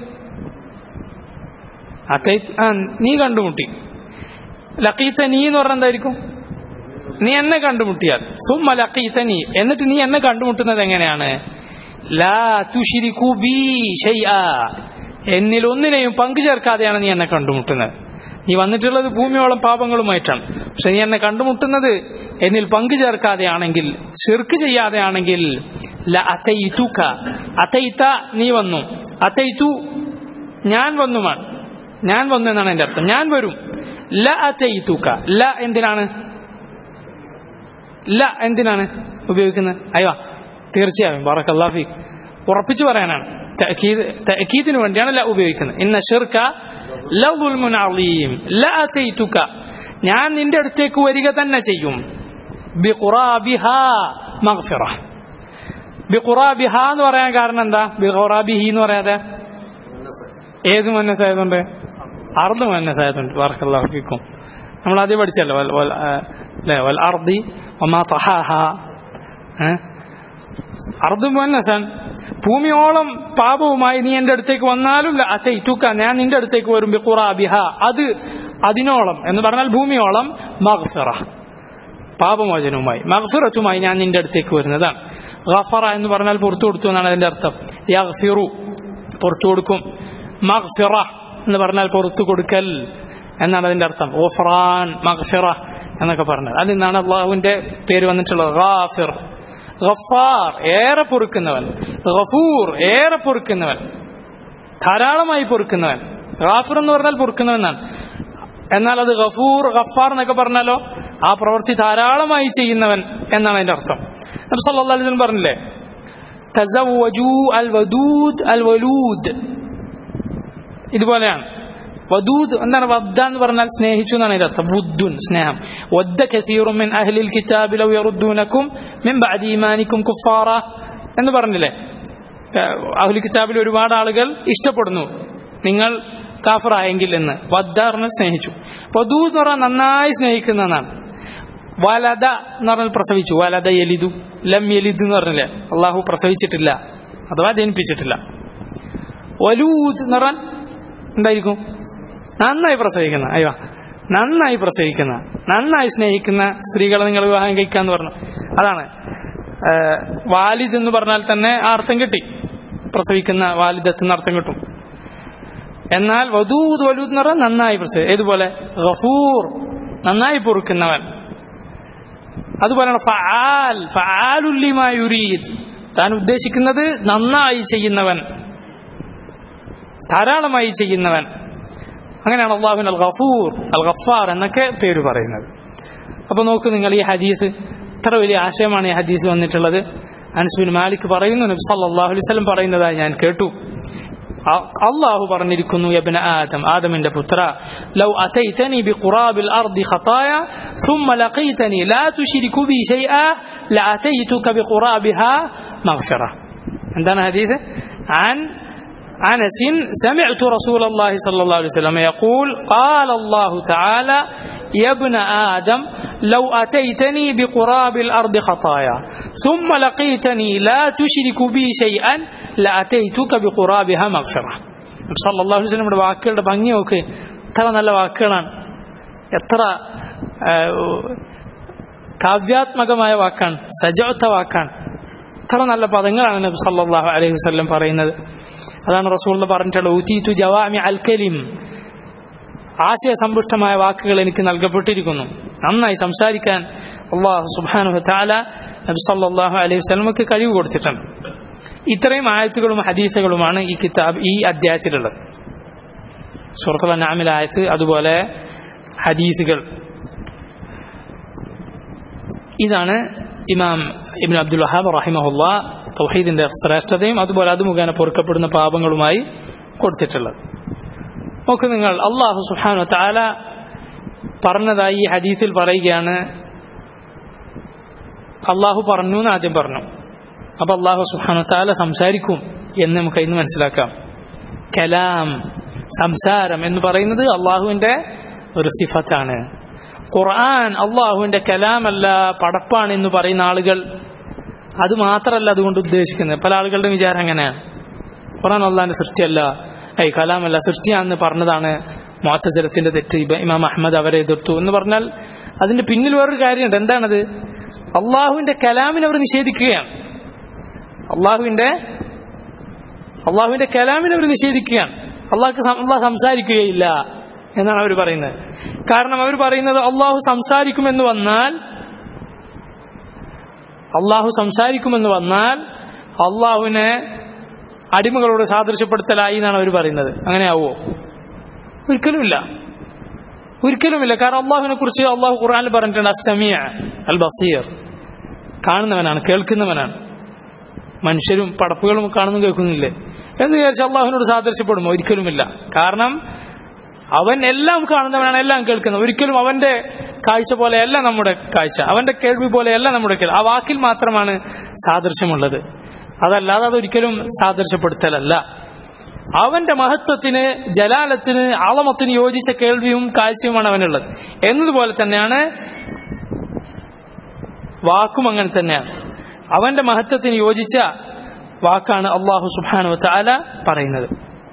അത്തൈ ആ, നീ കണ്ടുമുട്ടി ലഖീത്ത നീ എന്ന് പറഞ്ഞാൽ എന്തായിരിക്കും നീ എന്നെ കണ്ടുമുട്ടിയാൽ സുമ്മ ലഖീത്ത നീ എന്നിട്ട് നീ എന്നെ കണ്ടുമുട്ടുന്നത് എങ്ങനെയാണ് ലാ തുഷിരിക്കു ബി ഷൈആ എന്നിൽ ഒന്നിനെയും പങ്കു ചേർക്കാതെയാണ് നീ എന്നെ കണ്ടുമുട്ടുന്നത് നീ വന്നിട്ടുള്ളത് ഭൂമിയോളം പാപങ്ങളുമായിട്ടാണ് പക്ഷെ നീ എന്നെ കണ്ടുമുട്ടുന്നത് എന്നിൽ പങ്കു ചേർക്കാതെയാണെങ്കിൽ ശിർക്ക് ചെയ്യാതെയാണെങ്കിൽ ല അത്തൈതുക അത്തൈത്ത നീ വന്നു അത്തൈതു ഞാൻ വന്നുമാണ് ഞാൻ വന്നു എന്നാണ് എന്റെ അർത്ഥം ഞാൻ വരും ല അത്തൈതുക ല എന്തിനാണ് ല എന്തിനാണ് ഉപയോഗിക്കുന്നത് അയ്യോ തീർച്ചയായും ബറക്കല്ലാഫി ഉറപ്പിച്ചു പറയാനാണ് തഅക്കീദ് തഅക്കീദിന് വേണ്ടിയാണ് ല ഉപയോഗിക്കുന്നത് ഇന്ന ഷിർക ലവുൽമുൻ അളീം ല അതൈതുക ഞാൻ നിന്റെ അടുത്തേക്ക് വരിക തന്നെ ചെയ്യും ബിഖുറാബിഹാ മഗ്ഫിറ ബിഖുറാബിഹ എന്ന് പറയാൻ കാരണം എന്താ ബിഖുറാബിഹി എന്ന് പറയാതെ ഏത് മന്നസായതുണ്ട് അർദ്ധ മന്നസായതുണ്ട് ബറക്കല്ലാഹു ഫീക്കും നമ്മൾ ആദ്യം പഠിച്ചല്ലോ വൽ വൽ ആ, അല്ലേ വൽ അർദി ഒമാ തഹാഹ ഏഹ് അർദ് മുന്നസൻ ഭൂമിയോളം പാപവുമായി നീ എൻ്റെ അടുത്തേക്ക് വന്നാലും അത്തൈറ്റുക്ക ഞാൻ നിന്റെ അടുത്തേക്ക് വരും ബിഖുറാബിഹ അത് അതിനോളം എന്ന് പറഞ്ഞാൽ ഭൂമിയോളം മഗ്ഫിറ പാപമോചനവുമായി മഗ്ഫിറത്തുമായി ഞാൻ നിന്റെ അടുത്തേക്ക് വരുന്നതാണ് ഗഫറ എന്ന് പറഞ്ഞാൽ പുറത്തു കൊടുത്തു എന്നാണ് അതിന്റെ അർത്ഥം യഗ്ഫിറു പുറത്തു കൊടുക്കും മഗ്ഫിറ എന്ന് പറഞ്ഞാൽ പുറത്തു കൊടുക്കൽ എന്നാണ് അതിന്റെ അർത്ഥം ഓഫറാൻ മഗ്ഫിറ എന്നൊക്കെ പറഞ്ഞത് അതിൽ നിന്നാണ് അള്ളാഹുവിന്റെ പേര് വന്നിട്ടുള്ളത് ഗാഫിർ ഗഫാർ ഏറെ പൊറുക്കുന്നവൻ ഗഫൂർ ഏറെ പൊറുക്കുന്നവൻ ധാരാളമായി പൊറുക്കുന്നവൻ ഗാഫിർ എന്ന് പറഞ്ഞാൽ പൊറുക്കുന്നവനാണ് എന്നാൽ അത് ഗഫൂർ ഗഫാർ എന്നൊക്കെ പറഞ്ഞാലോ ആ പ്രവൃത്തി ധാരാളമായി ചെയ്യുന്നവൻ എന്നാണ് അതിന്റെ അർത്ഥം നബി സല്ലല്ലാഹു അലൈഹി വസല്ലം പറഞ്ഞില്ലേ തസവ്വജു അൽ വദൂദ് അൽ വലൂദ് ഇതുപോലെയാണ് വദൂദ് എന്താണ് വദ്ദ എന്ന് പറഞ്ഞാൽ സ്നേഹിച്ചു എന്നാണ് ഇതിന്റെ അർത്ഥം വുദ്ദുൻ സ്നേഹം വദ്ദ കസീറും മിൻ അഹ്ലിൽ കിതാബി ലൗ യറുദ്ദൂനക്കും മിൻ ബഅദി ഈമാനിക്കും കുഫാറ എന്ന് പറഞ്ഞില്ലേ അഹ്ലി കിതാബിൽ ഒരുപാട് ആളുകൾ ഇഷ്ടപ്പെടുന്നു നിങ്ങൾ കാഫറായെങ്കിൽ എന്ന് വദ്ദ പറഞ്ഞാൽ സ്നേഹിച്ചു വദൂദ് എന്ന് പറഞ്ഞാൽ നന്നായി സ്നേഹിക്കുന്നതാണ് വലദ എന്ന് പറഞ്ഞാൽ പ്രസവിച്ചു വലദ യലിദു ലം യലിദ് എന്ന് പറഞ്ഞില്ലേ അള്ളാഹു പ്രസവിച്ചിട്ടില്ല അഥവാ ജനിപ്പിച്ചിട്ടില്ല വലൂദ് എന്ന് പറഞ്ഞാൽ എന്തായിരിക്കും നന്നായി പ്രസവിക്കുന്ന അയ്യോ നന്നായി പ്രസവിക്കുന്ന നന്നായി സ്നേഹിക്കുന്ന സ്ത്രീകളെ നിങ്ങൾ വിവാഹം കഴിക്കാന്ന് പറഞ്ഞു അതാണ് ഏഹ്, വാലിദ് എന്ന് പറഞ്ഞാൽ തന്നെ ആ അർത്ഥം കിട്ടി പ്രസവിക്കുന്ന വാലിദത്ത് എന്ന അർത്ഥം കിട്ടും എന്നാൽ വധൂദ് വലൂദ് എന്ന് പറഞ്ഞാൽ നന്നായി പ്രസവി ഏതുപോലെ ഗഫൂർ നന്നായി പൊറുക്കുന്നവൻ അതുപോലെയാണ് ഫആൽ ഫആലുല്ലിമാ യുരീദ് താൻ ഉദ്ദേശിക്കുന്നത് നന്നായി ചെയ്യുന്നവൻ ധാരാളമായി ചെയ്യുന്നവൻ അങ്ങനെയാണ് അള്ളാഹുവിൻ അൽ ഗഫൂർ അൽ ഗഫാർ എന്നൊക്കെ പേര് പറയുന്നത് അപ്പോൾ നോക്കൂ നിങ്ങൾ ഈ ഹദീസ് ഇത്ര വലിയ ആശയമാണ് ഈ ഹദീസ് വന്നിട്ടുള്ളത് അൻസ്ബിൻ മാലിക് പറയുന്നു നബി സല്ലല്ലാഹു അലൈഹി വസല്ലം പറയുന്നതായി ഞാൻ കേട്ടു അ- അള്ളാഹു പറഞ്ഞിരിക്കുന്നു യബ്ന ആദം ആദമിന്റെ പുത്ര ലൗ അതൈതനി ബിഖുറാബിൽ അർദി ഖതായ ثم لقيتني لا تشرك بي شيئا لاتيتك بقرابها مغفرة عندنا حديث عن أنس سمعت رسول الله صلى الله عليه وسلم يقول قال الله تعالى يا ابن آدم لو أتيتني بقراب الأرض خطايا ثم لقيتني لا تشرك بي شيئا لأتيتك بقرابها مغفرة صلى الله عليه وسلم വാക്കുകളുടെ ഭംഗി നോക്ക് എത്ര നല്ല വാക്കുകളാണ് എത്ര ആ, കാവ്യാത്മകമായ വാക്കാണ് സജോത്ത വാക്കാണ് എത്ര നല്ല പദങ്ങളാണ് നബി സല്ലല്ലാഹു അലൈഹി വസല്ലം പറയുന്നത് അതാണ് റസൂൽ പറഞ്ഞിട്ടുള്ളത് ഊതീതു ജവാമി അൽ കലിം ആശയസമ്പുഷ്ടമായ വാക്കുകൾ എനിക്ക് നൽകപ്പെട്ടിരിക്കുന്നു നന്നായി സംസാരിക്കാൻ അള്ളാഹു സുബ്ഹാനഹു തആല നബി സല്ലല്ലാഹു അലൈഹി വസല്ലമക്ക് കഴിവ് കൊടുത്തിട്ടുണ്ട് ഇത്രയും ആയത്തുകളും ഹദീസുകളുമാണ് ഈ കിതാബ് ഈ അധ്യായത്തിലുള്ളത് സൂറത്തുൽ അൻആമിൽ ആയത്ത് അതുപോലെ ഹദീസുകൾ ഇതാണ് ഇമാം ഇബിൻ അബ്ദുൽ വഹാബ് റഹിമഹുല്ല തൗഹീദിന്റെ ശ്രേഷ്ഠതയും അതുപോലെ അത് മുഖേന പൊറുക്കപ്പെടുന്ന പാപങ്ങളുമായി കൊടുത്തിട്ടുള്ളത് നോക്ക് നിങ്ങൾ അള്ളാഹു സുഹാനു താല പറഞ്ഞതായി ഈ ഹദീസിൽ പറയുകയാണ് അള്ളാഹു പറഞ്ഞു എന്ന് ആദ്യം പറഞ്ഞു അപ്പൊ അള്ളാഹു സുഹാനു താല സംസാരിക്കും എന്ന് നമുക്ക് ഇന്ന് മനസ്സിലാക്കാം കലാം സംസാരം എന്ന് പറയുന്നത് അള്ളാഹുവിന്റെ ഒരു സിഫത്താണ് ഖുർആൻ അള്ളാഹുവിന്റെ കലാമല്ല പടപ്പാണ് എന്ന് പറയുന്ന ആളുകൾ അത് മാത്രമല്ല അതുകൊണ്ട് ഉദ്ദേശിക്കുന്നത് പല ആളുകളുടെ വിചാരം അങ്ങനെയാണ് ഖുർആൻ അള്ളാഹിന്റെ സൃഷ്ടിയല്ല ഏയ് കലാമല്ല സൃഷ്ടിയാണെന്ന് പറഞ്ഞതാണ് മുഅത്തസിലത്തിന്റെ തെറ്റ് ഇബ- ഇമാം അഹമ്മദ് അവരെ എതിർത്തു എന്ന് പറഞ്ഞാൽ അതിന്റെ പിന്നിൽ വേറൊരു കാര്യമുണ്ട് എന്താണത് അള്ളാഹുവിന്റെ കലാമിനെ അവർ നിഷേധിക്കുകയാണ് അള്ളാഹുവിന്റെ അള്ളാഹുവിന്റെ കലാമിനെ അവർ നിഷേധിക്കുകയാണ് അള്ളാഹ്ക്ക് സം- അള്ളാഹ് സംസാരിക്കുകയില്ല എന്നാണ് അവർ പറയുന്നത് കാരണം അവർ പറയുന്നത് അള്ളാഹു സംസാരിക്കുമെന്ന് വന്നാൽ അള്ളാഹു സംസാരിക്കുമെന്ന് വന്നാൽ അള്ളാഹുവിനെ അടിമകളോട് സാദൃശ്യപ്പെടുത്തലായി എന്നാണ് അവർ പറയുന്നത് അങ്ങനെ ആവുമോ ഒരിക്കലുമില്ല ഒരിക്കലുമില്ല കാരണം അള്ളാഹുവിനെ കുറിച്ച് അള്ളാഹു ഖുർആനിൽ പറഞ്ഞിട്ടുണ്ട് അസ്തമിയ അൽ ബസീർ കാണുന്നവനാണ് കേൾക്കുന്നവനാണ് മനുഷ്യരും പടപ്പുകളും കാണുന്നു കേൾക്കുന്നില്ലേ എന്ന് വിചാരിച്ച് അള്ളാഹുവിനോട് സാദൃശ്യപ്പെടുമോ ഒരിക്കലുമില്ല കാരണം അവൻ എല്ലാം കാണുന്നവനാണ് എല്ലാം കേൾക്കുന്നത് ഒരിക്കലും അവന്റെ കാഴ്ച പോലെയല്ല നമ്മുടെ കാഴ്ച അവന്റെ കേൾവി പോലെയല്ല നമ്മുടെ കേൾവി ആ വാക്കിൽ മാത്രമാണ് സാദൃശ്യമുള്ളത് അതല്ലാതെ അതൊരിക്കലും സാദൃശ്യപ്പെടുത്തലല്ല അവന്റെ മഹത്വത്തിന് ജലാലത്തിന് ആളമത്തിന് യോജിച്ച കേൾവിയും കാഴ്ചയുമാണ് അവനുള്ളത് എന്നതുപോലെ തന്നെയാണ് വാക്കും അങ്ങനെ തന്നെയാണ് അവന്റെ മഹത്വത്തിന് യോജിച്ച വാക്കാണ് അള്ളാഹു സുബാനു താല പറയുന്നത്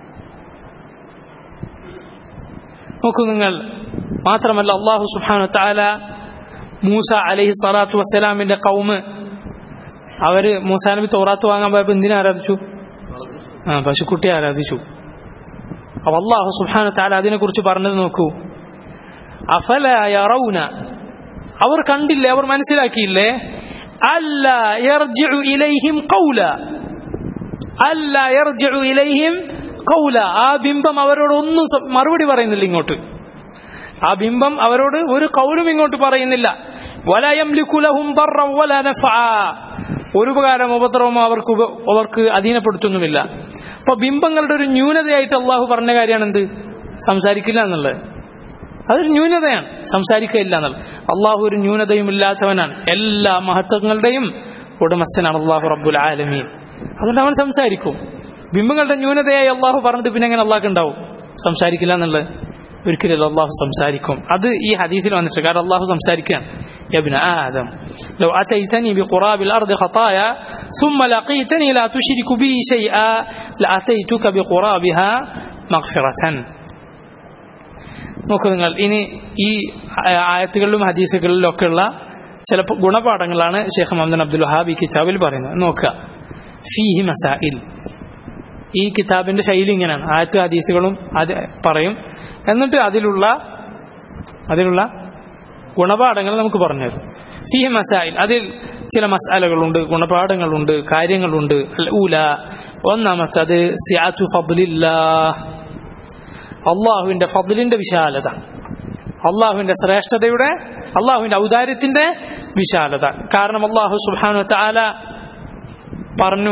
നോക്കൂ നിങ്ങൾ മാത്രമല്ല അള്ളാഹു സുബാനു താല മൂസ അലഹി സ്വലാത്തു വസ്സലാമിന്റെ കൗമ് അവര് മൂസാ നബി തോറാത്ത് വാങ്ങാൻ പോയപ്പോ എന്തിനെ ആരാധിച്ചു ആ പശുക്കുട്ടിയെ ആരാധിച്ചു അപ്പൊ അള്ളാഹു സുബാനു താല അതിനെ കുറിച്ച് പറഞ്ഞത് നോക്കൂ അഫല യറൗന അവർ കണ്ടില്ലേ അവർ മനസ്സിലാക്കിയില്ലേ അല്ല യർജിഉ ഇലൈഹിം ഖൗല അല്ല യർജിഉ ഇലൈഹിം ഖൗല ആ ബിംബം അവരോട് ഒന്നും സ- മറുപടി പറയുന്നില്ല ഇങ്ങോട്ട് ആ ബിംബം അവരോട് ഒരു കൗലും ഇങ്ങോട്ട് പറയുന്നില്ല വല യംലികു ലഹും ദർറൻ വല നഫഅ ഒരു ഉപകാരം ഉപദ്രവമോ അവർക്ക് ഉപ- അവർക്ക് അധീനപ്പെടുത്തുന്നുമില്ല അപ്പൊ ബിംബങ്ങളുടെ ഒരു ന്യൂനതയായിട്ട് അള്ളാഹു പറഞ്ഞ കാര്യമാണ് എന്ത് സംസാരിക്കില്ല എന്നുള്ളത് അതൊരു ന്യൂനതയാണ് സംസാരിക്കുകയില്ല എന്നുള്ളത് അള്ളാഹു ഒരു ന്യൂനതയും ഇല്ലാത്തവനാണ് എല്ലാ മഹത്വങ്ങളുടെയും ഉടമസ്ഥനാണ് അള്ളാഹു റബ്ബുൽ ആലമീൻ അതുകൊണ്ട് അവൻ സംസാരിക്കും ബിംബങ്ങളുടെ ന്യൂനതയായി അള്ളാഹു പറഞ്ഞിട്ട് പിന്നെ എങ്ങനെ അള്ളാഹ് ഉണ്ടാവും സംസാരിക്കില്ല എന്നുള്ളത് ഒരിക്കലും അള്ളാഹു സംസാരിക്കും അത് ഈ ഹദീസിൽ വന്നിട്ട് കാരണം അള്ളാഹു സംസാരിക്കുകയാണ് ابن آدم لو أتيتني بقراب الأرض خطايا ثم لقيتني لا تشرك بي شيئا لأتيتك بقرابها مغفرة നോക്കൂ നിങ്ങൾ ഇനി ഈ ആയത്തുകളിലും ഹദീസുകളിലും ഒക്കെയുള്ള ചില ഗുണപാഠങ്ങളാണ് ഷെയ്ഖ് മുഹമ്മദ് അബ്ദുൽ വഹാബ് ഈ കിതാബിൽ പറയുന്നത് നോക്കുക ഫീഹി മസാഇൽ ഈ കിതാബിന്റെ ശൈലി ഇങ്ങനെയാണ് ആയത്ത് ഹദീസുകളും അത് പറയും എന്നിട്ട് അതിലുള്ള അതിലുള്ള ഗുണപാഠങ്ങൾ നമുക്ക് പറഞ്ഞു തരും ഫീഹി മസായിൽ അതിൽ ചില മസാലകളുണ്ട് ഗുണപാഠങ്ങളുണ്ട് കാര്യങ്ങളുണ്ട് അൽ ഊല ഒന്നാമത്തത് സിയാത്തു ഫദ്ലില്ലാ അള്ളാഹുവിന്റെ ഫദ്ലിന്റെ വിശാലത അള്ളാഹുവിന്റെ ശ്രേഷ്ഠതയുടെ അള്ളാഹുവിന്റെ ഔദാര്യത്തിന്റെ വിശാലത കാരണം അള്ളാഹു സുബാനു താല പറഞ്ഞു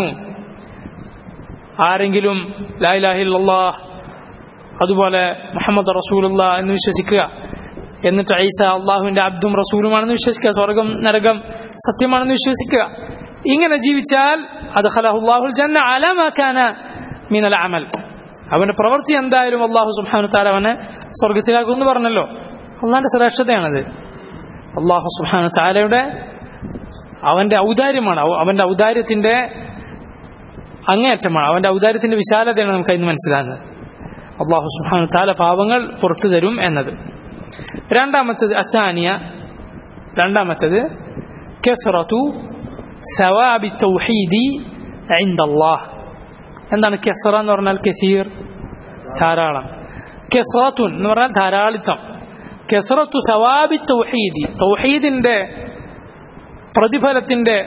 ആരെങ്കിലും ലായിലാഹില്ലാ അതുപോലെ മുഹമ്മദ് റസൂലുള്ള എന്ന് വിശ്വസിക്കുക എന്നിട്ട് ഐസ അള്ളാഹുവിന്റെ അബ്ദും റസൂലുമാണെന്ന് വിശ്വസിക്കുക സ്വർഗം നരകം സത്യമാണെന്ന് വിശ്വസിക്കുക ഇങ്ങനെ ജീവിച്ചാൽ അത് ഖലഹുല്ലാഹുൽ ജന്ന അലമാക്കാന മീനൽ അമൽ അവന്റെ പ്രവൃത്തി എന്തായാലും അള്ളാഹു സുബാനു താല അവനെ സ്വർഗത്തിലാക്കുമെന്ന് പറഞ്ഞല്ലോ അള്ളാഹിന്റെ ശ്രേഷ്ഠതയാണത് അള്ളാഹു സുബാനു താലയുടെ അവന്റെ ഔദാര്യമാണ് അവന്റെ ഔദാര്യത്തിന്റെ അങ്ങേയറ്റമാണ് അവന്റെ ഔദാര്യത്തിന്റെ വിശാലതയാണ് നമുക്ക് അതിന് മനസ്സിലാകുന്നത് അള്ളാഹു സുബാനു താല പാവങ്ങൾ പുറത്തു തരും എന്നത് രണ്ടാമത്തത് അസാനിയ രണ്ടാമത്തത് കെസറത്തു സവാബി തൗഹീദി അള്ളാഹ് എന്താണ് കെസറ എന്ന് പറഞ്ഞാൽ കെസീർ ധാരാളം കെസറത്തുൻ എന്ന് പറഞ്ഞാൽ ധാരാളിത്തം കെസറത്തു സവാബി തൗഹീദി തൗഹീദിന്റെ പ്രതിഫലത്തിന്റെ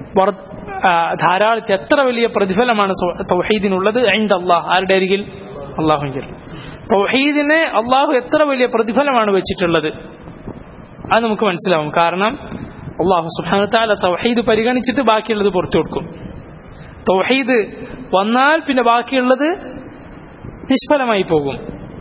ധാരാളിത്തം എത്ര വലിയ പ്രതിഫലമാണ് തൗഹീദിനുള്ളത് ഐന്ദ അള്ളാഹ് ആരുടെ അരികിൽ അള്ളാഹുങ്കിൽ തൗഹീദിന് അള്ളാഹു എത്ര വലിയ പ്രതിഫലമാണ് വെച്ചിട്ടുള്ളത് അത് നമുക്ക് മനസ്സിലാവും കാരണം അള്ളാഹു സുഹാന താല തൗഹീദ് പരിഗണിച്ചിട്ട് ബാക്കിയുള്ളത് പുറത്തു കൊടുക്കും തൗഹീദ് വന്നാൽ പിന്നെ ബാക്കിയുള്ളത് നിഷ്ഫലമായി പോകും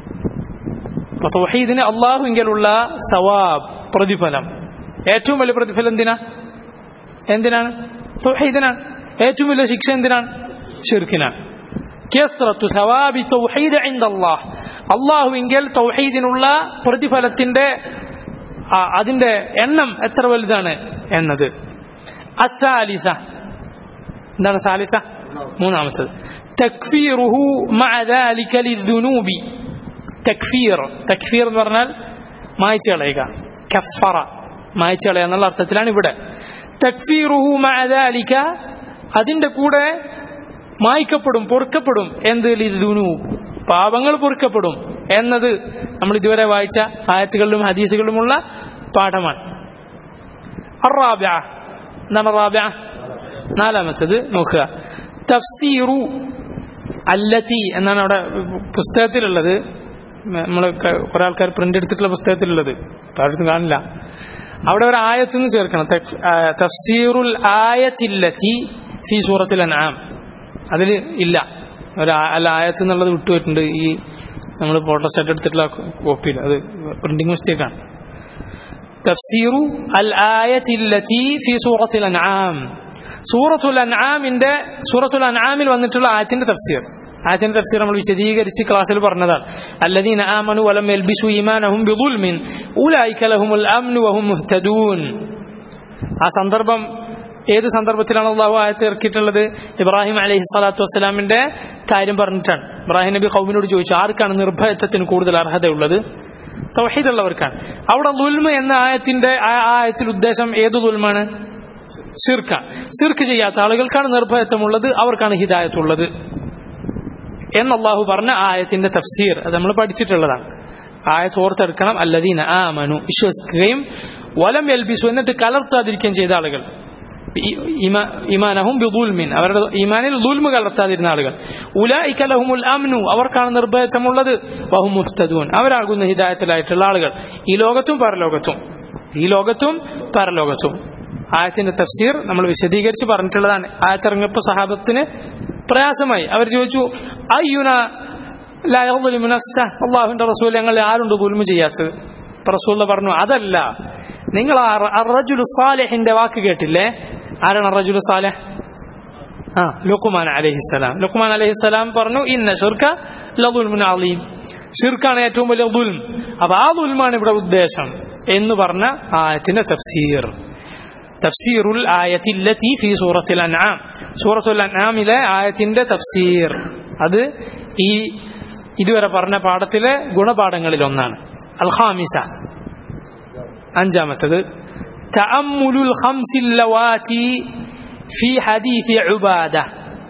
അപ്പൊ തൗഹീദിന് അള്ളാഹുവിലുള്ള സവാബ് പ്രതിഫലം ഏറ്റവും വലിയ പ്രതിഫലം എന്തിനാ എന്തിനാണ് തൗഹീദിനാണ് ഏറ്റവും വലിയ ശിക്ഷ എന്തിനാണ് ഷിർക്കിനാണ് കെസ്രത്തു സവാബി തൗഹീദ് അള്ളാഹ് അള്ളാഹുവിങ്കിൽ തൗഹീദിനുള്ള പ്രതിഫലത്തിന്റെ അതിന്റെ എണ്ണം എത്ര വലുതാണ് എന്നത് അസാലിസ എന്താണ് സാലിസ മൂന്നാമത്തത് തക്ഫീറുഹു മഅ ذلك للذنوب തക്ഫീർ തക്ഫീർ എന്ന് പറഞ്ഞാൽ മായ്ച്ചു കളയുക കഫറ മായ്ച്ചു കളയുക എന്നുള്ള അർത്ഥത്തിലാണ് ഇവിടെ തക്ഫീറുഹു മഅ ذلك അതിന്റെ കൂടെ മായ്ക്കപ്പെടും പൊറുക്കപ്പെടും എന്ത് ലിദ്ദുനൂബ് പാപങ്ങൾ പൊറുക്കപ്പെടും എന്നത് നമ്മൾ ഇതുവരെ വായിച്ച ആയത്തുകളിലും ഹദീസുകളിലുമുള്ള പാഠമാണ് അറാബ്യ എന്താണ് റാബ്യ നാലാമത്തത് നോക്കുക തഫ്സീറു അല്ലത്തി എന്നാണ് അവിടെ പുസ്തകത്തിലുള്ളത് നമ്മൾ കുറെ ആൾക്കാർ പ്രിന്റ് എടുത്തിട്ടുള്ള പുസ്തകത്തിലുള്ളത് പലയിടത്തും കാണില്ല അവിടെ ഒരു ആയത്തിന് ചേർക്കണം തഫ്സീറുൽ ആയത്തില്ലത്തി ഫി സൂറത്തിൽ അനാം അതിൽ ഇല്ല ഒരു അല്ല ആയത്ത് എന്നുള്ളത് വിട്ടുപോയിട്ടുണ്ട് ഈ നമ്മൾ ഫോട്ടോസ്റ്റാറ്റ് എടുത്തിട്ടുള്ള കോപ്പിയിൽ അത് പ്രിന്റിംഗ് മിസ്റ്റേക്ക് ആണ് തഫ്സീറു അൽ ആയത്തില്ലത്തി ഫി സൂറത്തിൽ അൻആം സൂറത്തുൽ അൻആമിന്റെ സൂറത്തുൽ അൻആമിൽ വന്നിട്ടുള്ള ആയത്തിന്റെ തഫ്സീർ ആയത്തിന്റെ തഫ്സീർ നമ്മൾ വിശദീകരിച്ച് ക്ലാസ്സിൽ പറഞ്ഞതാണ് അല്ലദീന ആമനു വലം യൽബിസു ഈമാനഹും ബിദുൽമിൻ ഉലൈക ലഹുമുൽ അംനു വഹും മുഹ്തദൂൻ ആ സന്ദർഭം ഏത് സന്ദർഭത്തിലാണ് അള്ളാഹു ആയത്ത് ഇറക്കിയിട്ടുള്ളത് ഇബ്രാഹിം അലൈഹി സ്വലാത്തു വസ്സലാമിന്റെ കാര്യം പറഞ്ഞിട്ടാണ് ഇബ്രാഹിം നബി കൗമിനോട് ചോദിച്ചു ആർക്കാണ് നിർഭയത്വത്തിന് കൂടുതൽ അർഹതയുള്ളത് തൗഹീദുള്ളവർക്കാണ് അവിടെ ദുൽമ എന്ന ആയത്തിന്റെ ആ ആയത്തിൽ ഉദ്ദേശം ഏത് ദുൽമാണ് സിർക്ക സിർക്ക് ചെയ്യാത്ത ആളുകൾക്കാണ് നിർഭയത്വമുള്ളത് അവർക്കാണ് ഹിദായത്തുള്ളത് എന്ന് അള്ളാഹു പറഞ്ഞ ആയത്തിന്റെ തഫ്സീർ അത് നമ്മൾ പഠിച്ചിട്ടുള്ളതാണ് ആയത്ത് ഓർത്തെടുക്കണം അല്ലദീന ആമനു വിശ്വസിക്കുകയും വലം എൽബിസു എന്നിട്ട് കലർത്താതിരിക്കുകയും ചെയ്ത ആളുകൾ ഇമാനഹും ബിദുൽമിൻ അവരുടെ ഈമാനിൽ ദുൽമ കലർത്താതിരുന്ന ആളുകൾ ഉലായിക ലഹുമുൽ അംനു അവർക്കാണ് നിർഭയത്വമുള്ളത് വഹും മുസ്തദൂൻ അവരാകുന്ന ഹിദായത്തിലായിട്ടുള്ള ആളുകൾ ഈ ലോകത്തും പരലോകത്തും ഈ ലോകത്തും പരലോകത്തും ആയത്തിന്റെ തഫ്സീർ നമ്മൾ വിശദീകരിച്ച് പറഞ്ഞിട്ടുള്ളതാണ് ആയത്തിറങ്ങിയപ്പോൾ സഹാബത്തിന് പ്രയാസമായി അവർ ചോദിച്ചു അയ്യുന അള്ളാഹുവിന്റെ റസൂൽ ഞങ്ങൾ ആരുണ്ട് ദുൽമ ചെയ്യാത്തത് റസൂൽ പറഞ്ഞു അതല്ല നിങ്ങൾ റജുൽ സാലെഹിന്റെ വാക്ക് കേട്ടില്ലേ ആരാണ് റജുൽ സാലെഹ് ആ ലുക്കുമാൻ അലഹിസ്സലാം ലുക്കുമാൻ അലഹിസ്സലാം പറഞ്ഞു ഇന്ന ഷുർക്ക ലദുൽമുൻ അലീം ഷിർക്കാണ് ഏറ്റവും വലിയ ദുൽം അപ്പൊ ആ ദുൽമാണ് ഇവിടെ ഉദ്ദേശം എന്ന് പറഞ്ഞ ആയത്തിന്റെ തഫ്സീർ തഫ്സീറുൽ ആയത്തില്ലത്തി ഫി സൂറത്തിൽ അൻആം സൂറത്തുൽ അൻആമിലെ ആയത്തിന്റെ തഫ്സീർ അത് ഈ ഇതുവരെ പറഞ്ഞ പാഠത്തിലെ ഗുണപാഠങ്ങളിൽ ഒന്നാണ് അൽഹാമിസ അഞ്ചാമത്തത് തഅമ്മുലുൽ ഖംസിൽ ലവാതി في حديث عبادة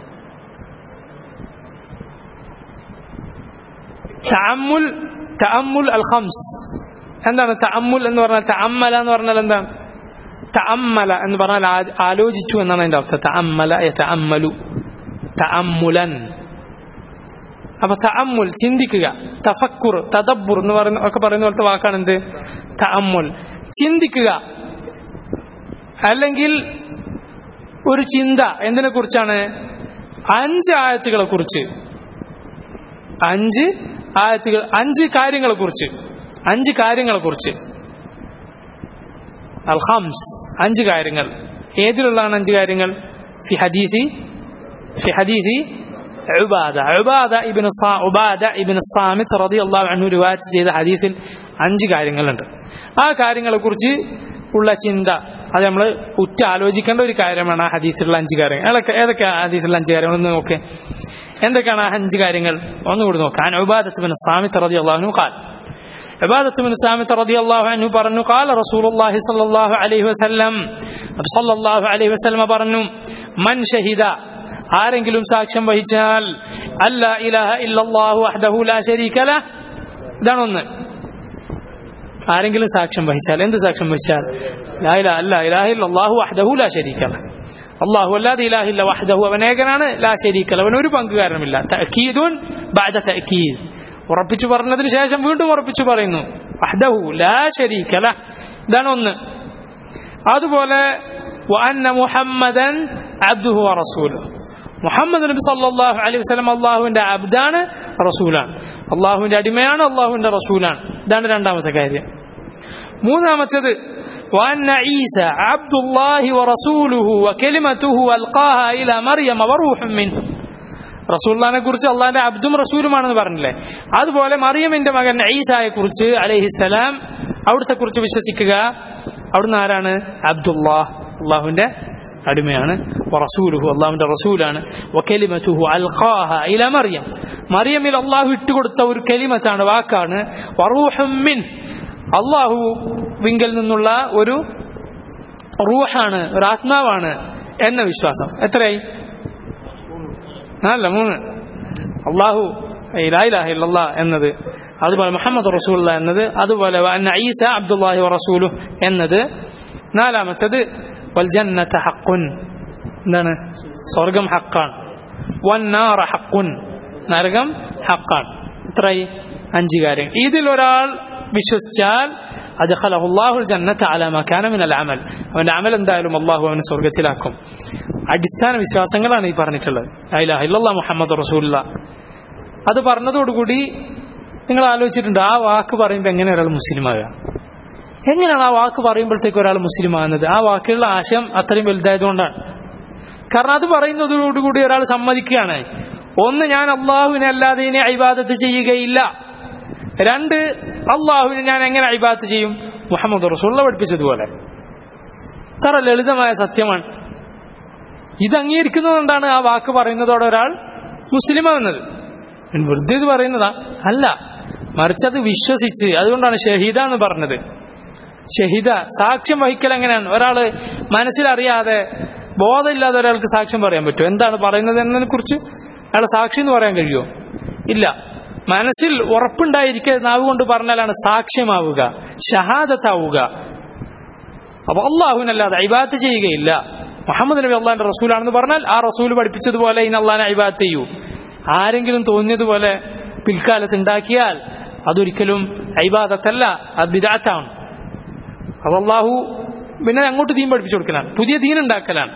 തഅമ്മുൽ തഅമ്മുൽ അൽ ഖംസ് എന്താണ് തഅമ്മുൽ എന്ന് പറഞ്ഞാൽ തഅമ്മല എന്ന് പറഞ്ഞാൽ എന്താണ് തഅമ്മല എന്ന് പറഞ്ഞാൽ ആ- ആലോചിച്ചു എന്നാണ് അതിന്റെ അർത്ഥം തഅമ്മല യതഅമ്മലു തഅമ്മുലൻ അപ്പൊ തഅമ്മുൽ ചിന്തിക്കുക തഫക്കുർ തദബ്ബുർ എന്ന് പറയുന്ന ഒക്കെ പറയുന്ന പോലത്തെ വാക്കാണ് എന്ത് തഅമ്മുൽ ചിന്തിക്കുക അല്ലെങ്കിൽ ഒരു ചിന്ത എന്തിനെ കുറിച്ചാണ് അഞ്ച് ആയത്തുകളെ കുറിച്ച് അഞ്ച് ആയത്തുകൾ അഞ്ച് കാര്യങ്ങളെ കുറിച്ച് അഞ്ച് കാര്യങ്ങളെ കുറിച്ച് അൽഹംസ് അഞ്ച് കാര്യങ്ങൾ ഏതിലുള്ളതാണ് അഞ്ച് കാര്യങ്ങൾ ഫി ഹദീസി ഫി ഹദീസി ഉബാദ ഉബാദ ഇബ്നു സാ ഉബാദ ഇബ്നു സാമിത്ത് റളിയല്ലാഹു അൻഹു റിവായത്ത് ചെയ്ത ഹദീസിൽ അഞ്ച് കാര്യങ്ങളുണ്ട് ആ കാര്യങ്ങളെ കുറിച്ച് ഉള്ള ചിന്ത അത് നമ്മൾ ഉറ്റ ആലോചിക്കേണ്ട ഒരു കാര്യമാണ് ആ ഹദീസിലുള്ള അഞ്ച് കാര്യങ്ങൾ ഏതൊക്കെ ഏതൊക്കെ ഹദീസിലുള്ള അഞ്ച് കാര്യങ്ങൾ ഒന്ന് നോക്കേ എന്തൊക്കെയാണ് ആ അഞ്ച് കാര്യങ്ങൾ ഒന്നുകൂടി നോക്കാം ഉബാദത്ത് ബിൻ സാമിത്ത് റളിയല്ലാഹു അൻഹു ഖാൽ عبادة بن سامت رضي الله عنه برنو قال رسول الله صلى الله عليه وسلم صلى الله عليه وسلم برنو من شهد ആരെങ്കിലും സാക്ഷ്യം വഹിച്ചാൽ അല്ല ഇലാഹ ഇല്ലല്ലാഹു വഹ്ദഹു ലാ ശരീക ലഹ് ഇതാണ് ഒന്ന് ആരെങ്കിലും സാക്ഷ്യം വഹിച്ചാൽ എന്ത് സാക്ഷ്യം വഹിച്ചാൽ ലാ ഇലാഹ അല്ല ഇലാഹ ഇല്ലല്ലാഹു വഹ്ദഹു ലാ ശരീക ലഹ് അല്ലാഹു അല്ലാതെ ഇലാഹില്ല വഹ്ദഹു അവൻ ഏകനാണ് ലാ ശരീക ലഹ് അവൻ ഒരു പങ്കുകാരനുമില്ല തഅക്കീദുൻ ബഅദ തഅക്കീദ് ഉറപ്പിച്ചു പറഞ്ഞതിന് ശേഷം വീണ്ടും ഉറപ്പിച്ചു പറയുന്നു വഹ്ദഹു ലാ ശരീക ലഹ് ഇതാണ് ഒന്ന് അതുപോലെ വഅന്ന മുഹമ്മദൻ അബ്ദുഹു വറസൂലുഹു മുഹമ്മദ് നബി സല്ലല്ലാഹു അലൈഹി വസല്ലം അള്ളാഹുവിന്റെ അബ്ദാണ് റസൂലാണ് അള്ളാഹുവിന്റെ അടിമയാണ് അള്ളാഹുവിന്റെ റസൂലാണ് ഇതാണ് രണ്ടാമത്തെ കാര്യം മൂന്നാമത്തേത് وأن عيسى عبد الله ورسوله وكلمته ألقاها إلى مريم وروح منه റസൂല്ലാനെ കുറിച്ച് അള്ളാഹിന്റെ അബ്ദും റസൂലുമാണെന്ന് പറഞ്ഞില്ലേ അതുപോലെ മറിയമിന്റെ മകൻ ഈസായെ കുറിച്ച് അലഹിസലാം അവിടുത്തെ കുറിച്ച് വിശ്വസിക്കുക അവിടുന്ന് ആരാണ് അബ്ദുല്ലാഹ് അള്ളാഹുവിന്റെ അടിമയാണ് റസൂലുഹു അള്ളാഹുവിന്റെ റസൂലാണ് വകലിമതുഹു അൽഖാഹ ഇല മറിയം മറിയമിൽ അള്ളാഹു ഇട്ടുകൊടുത്ത ഒരു കലിമത്താണ് വാക്കാണ് വറൂഹും മിൻ അള്ളാഹു വിങ്കൽ നിന്നുള്ള ഒരു റൂഹാണ് ഒരു ആത്മാവാണ് എന്ന വിശ്വാസം എത്രയായി അല്ല മൂന്ന് അള്ളാഹു ഇലായിലാഹ ഇല്ലല്ലാ എന്നത് അതുപോലെ മുഹമ്മദ് റസൂല്ല എന്നത് അതുപോലെ അന്ന ഈസ അബ്ദുല്ലാഹി റസൂലു എന്നത് നാലാമത്തത് വൽജന്നത ഹഖുൻ എന്താണ് സ്വർഗം ഹക്കാണ് വന്നാറ ഹഖുൻ നരകം ഹക്കാണ് ഇത്രയായി അഞ്ച് കാര്യം ഇതിൽ ഒരാൾ വിശ്വസിച്ചാൽ അദ്ഖലഹു അല്ലാഹുൽ ജന്നത അലാ മാ കാന മിനൽ അമൽ അവന്റെ അമൽ എന്തായാലും അള്ളാഹു അവനെ സ്വർഗത്തിലാക്കും അടിസ്ഥാന വിശ്വാസങ്ങളാണ് ഈ പറഞ്ഞിട്ടുള്ളത് ലാ ഇലാഹ ഇല്ലല്ലാഹ് മുഹമ്മദ് റസൂലുള്ള അത് പറഞ്ഞതോടുകൂടി നിങ്ങൾ ആലോചിച്ചിട്ടുണ്ട് ആ വാക്ക് പറയുമ്പോൾ എങ്ങനെ ഒരാൾ മുസ്ലിം ആകുക എങ്ങനെയാണ് ആ വാക്ക് പറയുമ്പോഴത്തേക്ക് ഒരാൾ മുസ്ലിം ആകുന്നത് ആ വാക്കുകളുടെ ആശയം അത്രയും വലുതായതുകൊണ്ടാണ് കാരണം അത് പറയുന്നതോടുകൂടി ഒരാൾ സമ്മതിക്കുകയാണ് ഒന്ന് ഞാൻ അള്ളാഹുവിനെ അല്ലാതെ ഇനി അഭിബാദത്ത് ചെയ്യുകയില്ല രണ്ട് അള്ളാഹുവിനെ ഞാൻ എങ്ങനെ അഭിബാദത്ത് ചെയ്യും മുഹമ്മദ് റസൂള്ള പഠിപ്പിച്ചതുപോലെ ഇത്ര ലളിതമായ സത്യമാണ് ഇത് അംഗീകരിക്കുന്നതുകൊണ്ടാണ് ആ വാക്ക് പറയുന്നതോടെ ഒരാൾ മുസ്ലിമാവുന്നത് വെറുതെ ഇത് പറയുന്നതാ അല്ല മറിച്ച് അത് വിശ്വസിച്ച് അതുകൊണ്ടാണ് ഷഹീദ എന്ന് പറഞ്ഞത് ഷഹീദ സാക്ഷ്യം വഹിക്കൽ എങ്ങനെയാണ് ഒരാള് മനസ്സിലറിയാതെ ബോധമില്ലാതെ ഒരാൾക്ക് സാക്ഷ്യം പറയാൻ പറ്റുമോ എന്താണ് പറയുന്നത് എന്നതിനെ കുറിച്ച് അയാൾ സാക്ഷി എന്ന് പറയാൻ കഴിയുമോ ഇല്ല മനസ്സിൽ ഉറപ്പുണ്ടായിരിക്കെ നാവ് കൊണ്ട് പറഞ്ഞാലാണ് സാക്ഷ്യമാവുക ഷഹാദത്താവുക അപ്പൊ അള്ളാഹുവിനല്ലാതെ അൈബാത്ത് ചെയ്യുകയില്ല മുഹമ്മദ് നബി അള്ളാഹിന്റെ റസൂലാണെന്ന് പറഞ്ഞാൽ ആ റസൂൽ പഠിപ്പിച്ചതുപോലെ ഇനി അള്ളാഹിനെ അൈബാത്ത് ചെയ്യൂ ആരെങ്കിലും തോന്നിയതുപോലെ പിൽക്കാലത്ത് ഉണ്ടാക്കിയാൽ അതൊരിക്കലും ഐബാദത്തല്ല അത് ബിദാത്താണ് അത് അള്ളാഹു പിന്നെ അങ്ങോട്ട് ദീൻ പഠിപ്പിച്ചു കൊടുക്കലാണ് പുതിയ ദീൻ ഉണ്ടാക്കലാണ്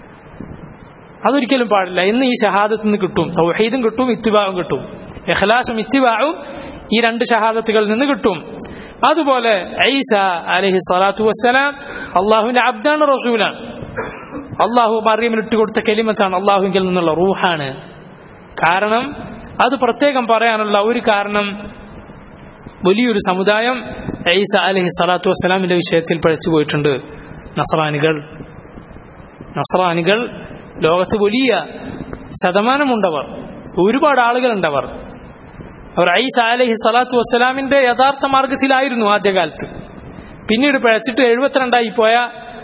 അതൊരിക്കലും പാടില്ല എന്ന് ഈ ഷഹാദത്ത് നിന്ന് കിട്ടും തൗഹീദും കിട്ടും ഇത്തിബാവും കിട്ടും ഇഖ്ലാസും ഇത്തിബാവും ഈ രണ്ട് ഷഹാദത്തുകളിൽ നിന്ന് കിട്ടും അതുപോലെ ഐസ അലഹി സ്വലാത്തു വസ്സലാം അള്ളാഹുവിന്റെ അബ്ദാണ് റസൂലാണ് അള്ളാഹു മറിയമിന് ഇട്ടുകൊടുത്ത കെലിമത്താണ് അള്ളാഹുവിൽ നിന്നുള്ള റൂഹാണ് കാരണം അത് പ്രത്യേകം പറയാനുള്ള ഒരു കാരണം വലിയൊരു സമുദായം ഈസ അലഹി സ്വലാത്തു വസ്സലാമിന്റെ വിഷയത്തിൽ പഴച്ചു പോയിട്ടുണ്ട് നസറാനികൾ നസറാനികൾ ലോകത്ത് വലിയ ശതമാനമുണ്ടവർ ഒരുപാട് ആളുകളുണ്ടവർ അവർ ഐസ അലഹി സ്വലാത്തു വസ്സലാമിന്റെ യഥാർത്ഥ മാർഗത്തിലായിരുന്നു ആദ്യകാലത്ത് പിന്നീട് പിഴച്ചിട്ട് എഴുപത്തിരണ്ടായി പോയ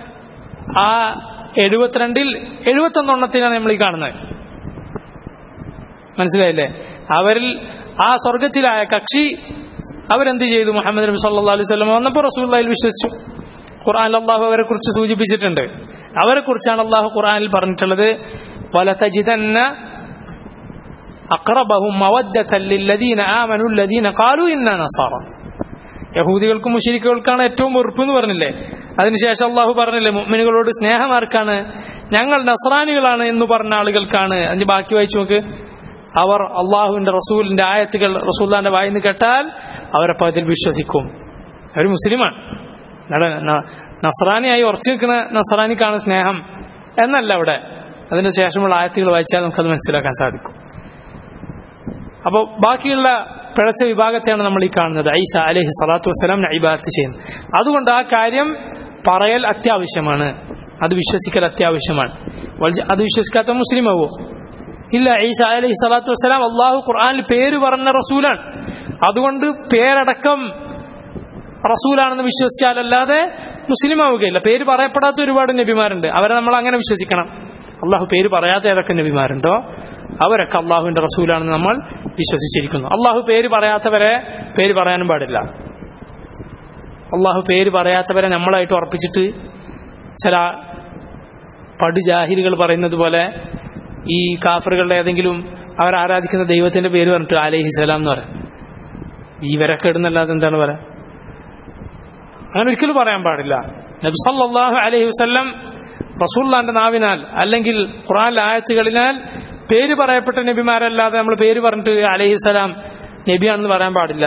ആ എഴുപത്തിരണ്ടിൽ എഴുപത്തൊന്നെണ്ണത്തിനാണ് നമ്മൾ ഈ കാണുന്നത് മനസ്സിലായില്ലേ അവരിൽ ആ സ്വർഗത്തിലായ കക്ഷി അവരെന്ത് ചെയ്തു മുഹമ്മദ് നബി സല്ലാ അലൈഹി സ്വലം വന്നപ്പോൾ റസൂല്ലയിൽ വിശ്വസിച്ചു ഖുർആൻ അള്ളാഹു അവരെ കുറിച്ച് സൂചിപ്പിച്ചിട്ടുണ്ട് അവരെ കുറിച്ചാണ് അള്ളാഹു ഖുർആനിൽ പറഞ്ഞിട്ടുള്ളത് വലതജിതന്ന അക്രബഹും മവദ്ദത്തല്ലില്ലദീന ആമനുല്ലദീന ഖാലു ഇന്ന നസാറ യഹൂദികൾക്കും മുഷരിക്കുകൾക്കാണ് ഏറ്റവും വെറുപ്പ് എന്ന് പറഞ്ഞില്ലേ അതിനുശേഷം അള്ളാഹു പറഞ്ഞില്ലേ മുഅ്മിനുകളോട് സ്നേഹം ആർക്കാണ് ഞങ്ങൾ നസ്രാനികളാണ് എന്ന് പറഞ്ഞ ആളുകൾക്കാണ് അതിന് ബാക്കി വായിച്ചു നോക്ക് അവർ അള്ളാഹുവിന്റെ റസൂലിന്റെ ആയത്തുകൾ റസൂല്ലാന്റെ വായിന്ന് കേട്ടാൽ അവരപ്പോൾ അതിൽ വിശ്വസിക്കും അവർ മുസ്ലിമാണ് നസ്രാനിയായി ഉറച്ചു നിൽക്കുന്ന നസ്രാനിക്കാണ് സ്നേഹം എന്നല്ല അവിടെ അതിന് ശേഷമുള്ള ആയത്തുകൾ വായിച്ചാൽ നമുക്കത് മനസ്സിലാക്കാൻ സാധിക്കും അപ്പോൾ ബാക്കിയുള്ള പിഴച്ച വിഭാഗത്തെയാണ് നമ്മൾ ഈ കാണുന്നത് ഐസ അലഹി സ്വലാത്തു വസ്സലാം ഇബാദത്ത് ചെയ്യുന്നത് അതുകൊണ്ട് ആ കാര്യം പറയൽ അത്യാവശ്യമാണ് അത് വിശ്വസിക്കൽ അത്യാവശ്യമാണ് അത് വിശ്വസിക്കാത്ത മുസ്ലിം ആവോ ഇല്ല ഈസ അലൈഹി സ്വലാത്തു വസ്സലാം അള്ളാഹു ഖുർആനിൽ പേര് പറഞ്ഞ റസൂലാണ് അതുകൊണ്ട് പേരടക്കം റസൂലാണെന്ന് വിശ്വസിച്ചാലല്ലാതെ മുസ്ലിം ആവുകയില്ല പേര് പറയപ്പെടാത്ത ഒരുപാട് നബിമാരുണ്ട് അവരെ നമ്മൾ അങ്ങനെ വിശ്വസിക്കണം അള്ളാഹു പേര് പറയാത്ത ഏതൊക്കെ നബിമാരുണ്ടോ അവരൊക്കെ അള്ളാഹുവിന്റെ റസൂലാണെന്ന് നമ്മൾ വിശ്വസിച്ചിരിക്കുന്നു അള്ളാഹു പേര് പറയാത്തവരെ പേര് പറയാനും പാടില്ല അള്ളാഹു പേര് പറയാത്തവരെ നമ്മളായിട്ട് ഉറപ്പിച്ചിട്ട് ചില പടുജാഹിരികൾ പറയുന്നത് പോലെ ഈ കാഫറുകളുടെ ഏതെങ്കിലും അവർ ആരാധിക്കുന്ന ദൈവത്തിന്റെ പേര് പറഞ്ഞിട്ട് അലൈഹി സ്വലാം എന്ന് പറയാം ഇവരൊക്കെ ഇടുന്നല്ലാതെ എന്താണ് പറയാ അങ്ങനെ ഒരിക്കലും പറയാൻ പാടില്ല നബ്സല്ലാഹു അലൈഹി വസ്ല്ലം റസൂല്ലാന്റെ നാവിനാൽ അല്ലെങ്കിൽ ഖുറാനിലെ ആയത്തുകളിനാൽ പേര് പറയപ്പെട്ട നബിമാരല്ലാതെ നമ്മൾ പേര് പറഞ്ഞിട്ട് അലഹിസലാം നബിയാണെന്ന് പറയാൻ പാടില്ല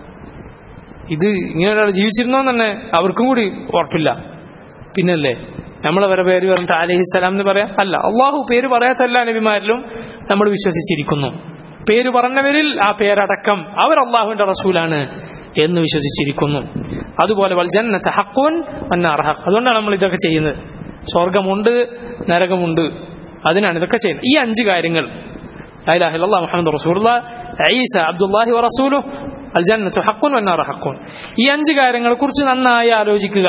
ഇത് ഇങ്ങനെ ഒരാൾ ജീവിച്ചിരുന്നോ തന്നെ അവർക്കും കൂടി ഉറപ്പില്ല പിന്നല്ലേ നമ്മൾ അവരെ പേര് പറഞ്ഞിട്ട് അലഹിസലാം എന്ന് പറയാം അല്ല അള്ളാഹു പേര് പറയാത്ത എല്ലാ നബിമാരിലും നമ്മൾ വിശ്വസിച്ചിരിക്കുന്നു പേര് പറഞ്ഞവരിൽ ആ പേരടക്കം അവർ അള്ളാഹുവിന്റെ റസൂലാണ് എന്ന് വിശ്വസിച്ചിരിക്കുന്നു അതുപോലെ വൽജന്നത്തെ ഹക്കുൻ വന്നാർ ഹക്ക് അതുകൊണ്ടാണ് നമ്മൾ ഇതൊക്കെ ചെയ്യുന്നത് സ്വർഗമുണ്ട് നരകമുണ്ട് അതിനാണ് ഇതൊക്കെ ചെയ്യുന്നത് ഈ അഞ്ച് കാര്യങ്ങൾ മുഹമ്മദ് റസൂലുള്ള ഈസ അബ്ദുല്ലാഹി വറസൂലു അൽ ജന്നത്തു ഹക്കുൻ വന്നാർ ഹക്കുൻ ഈ അഞ്ച് കാര്യങ്ങളെ കുറിച്ച് നന്നായി ആലോചിക്കുക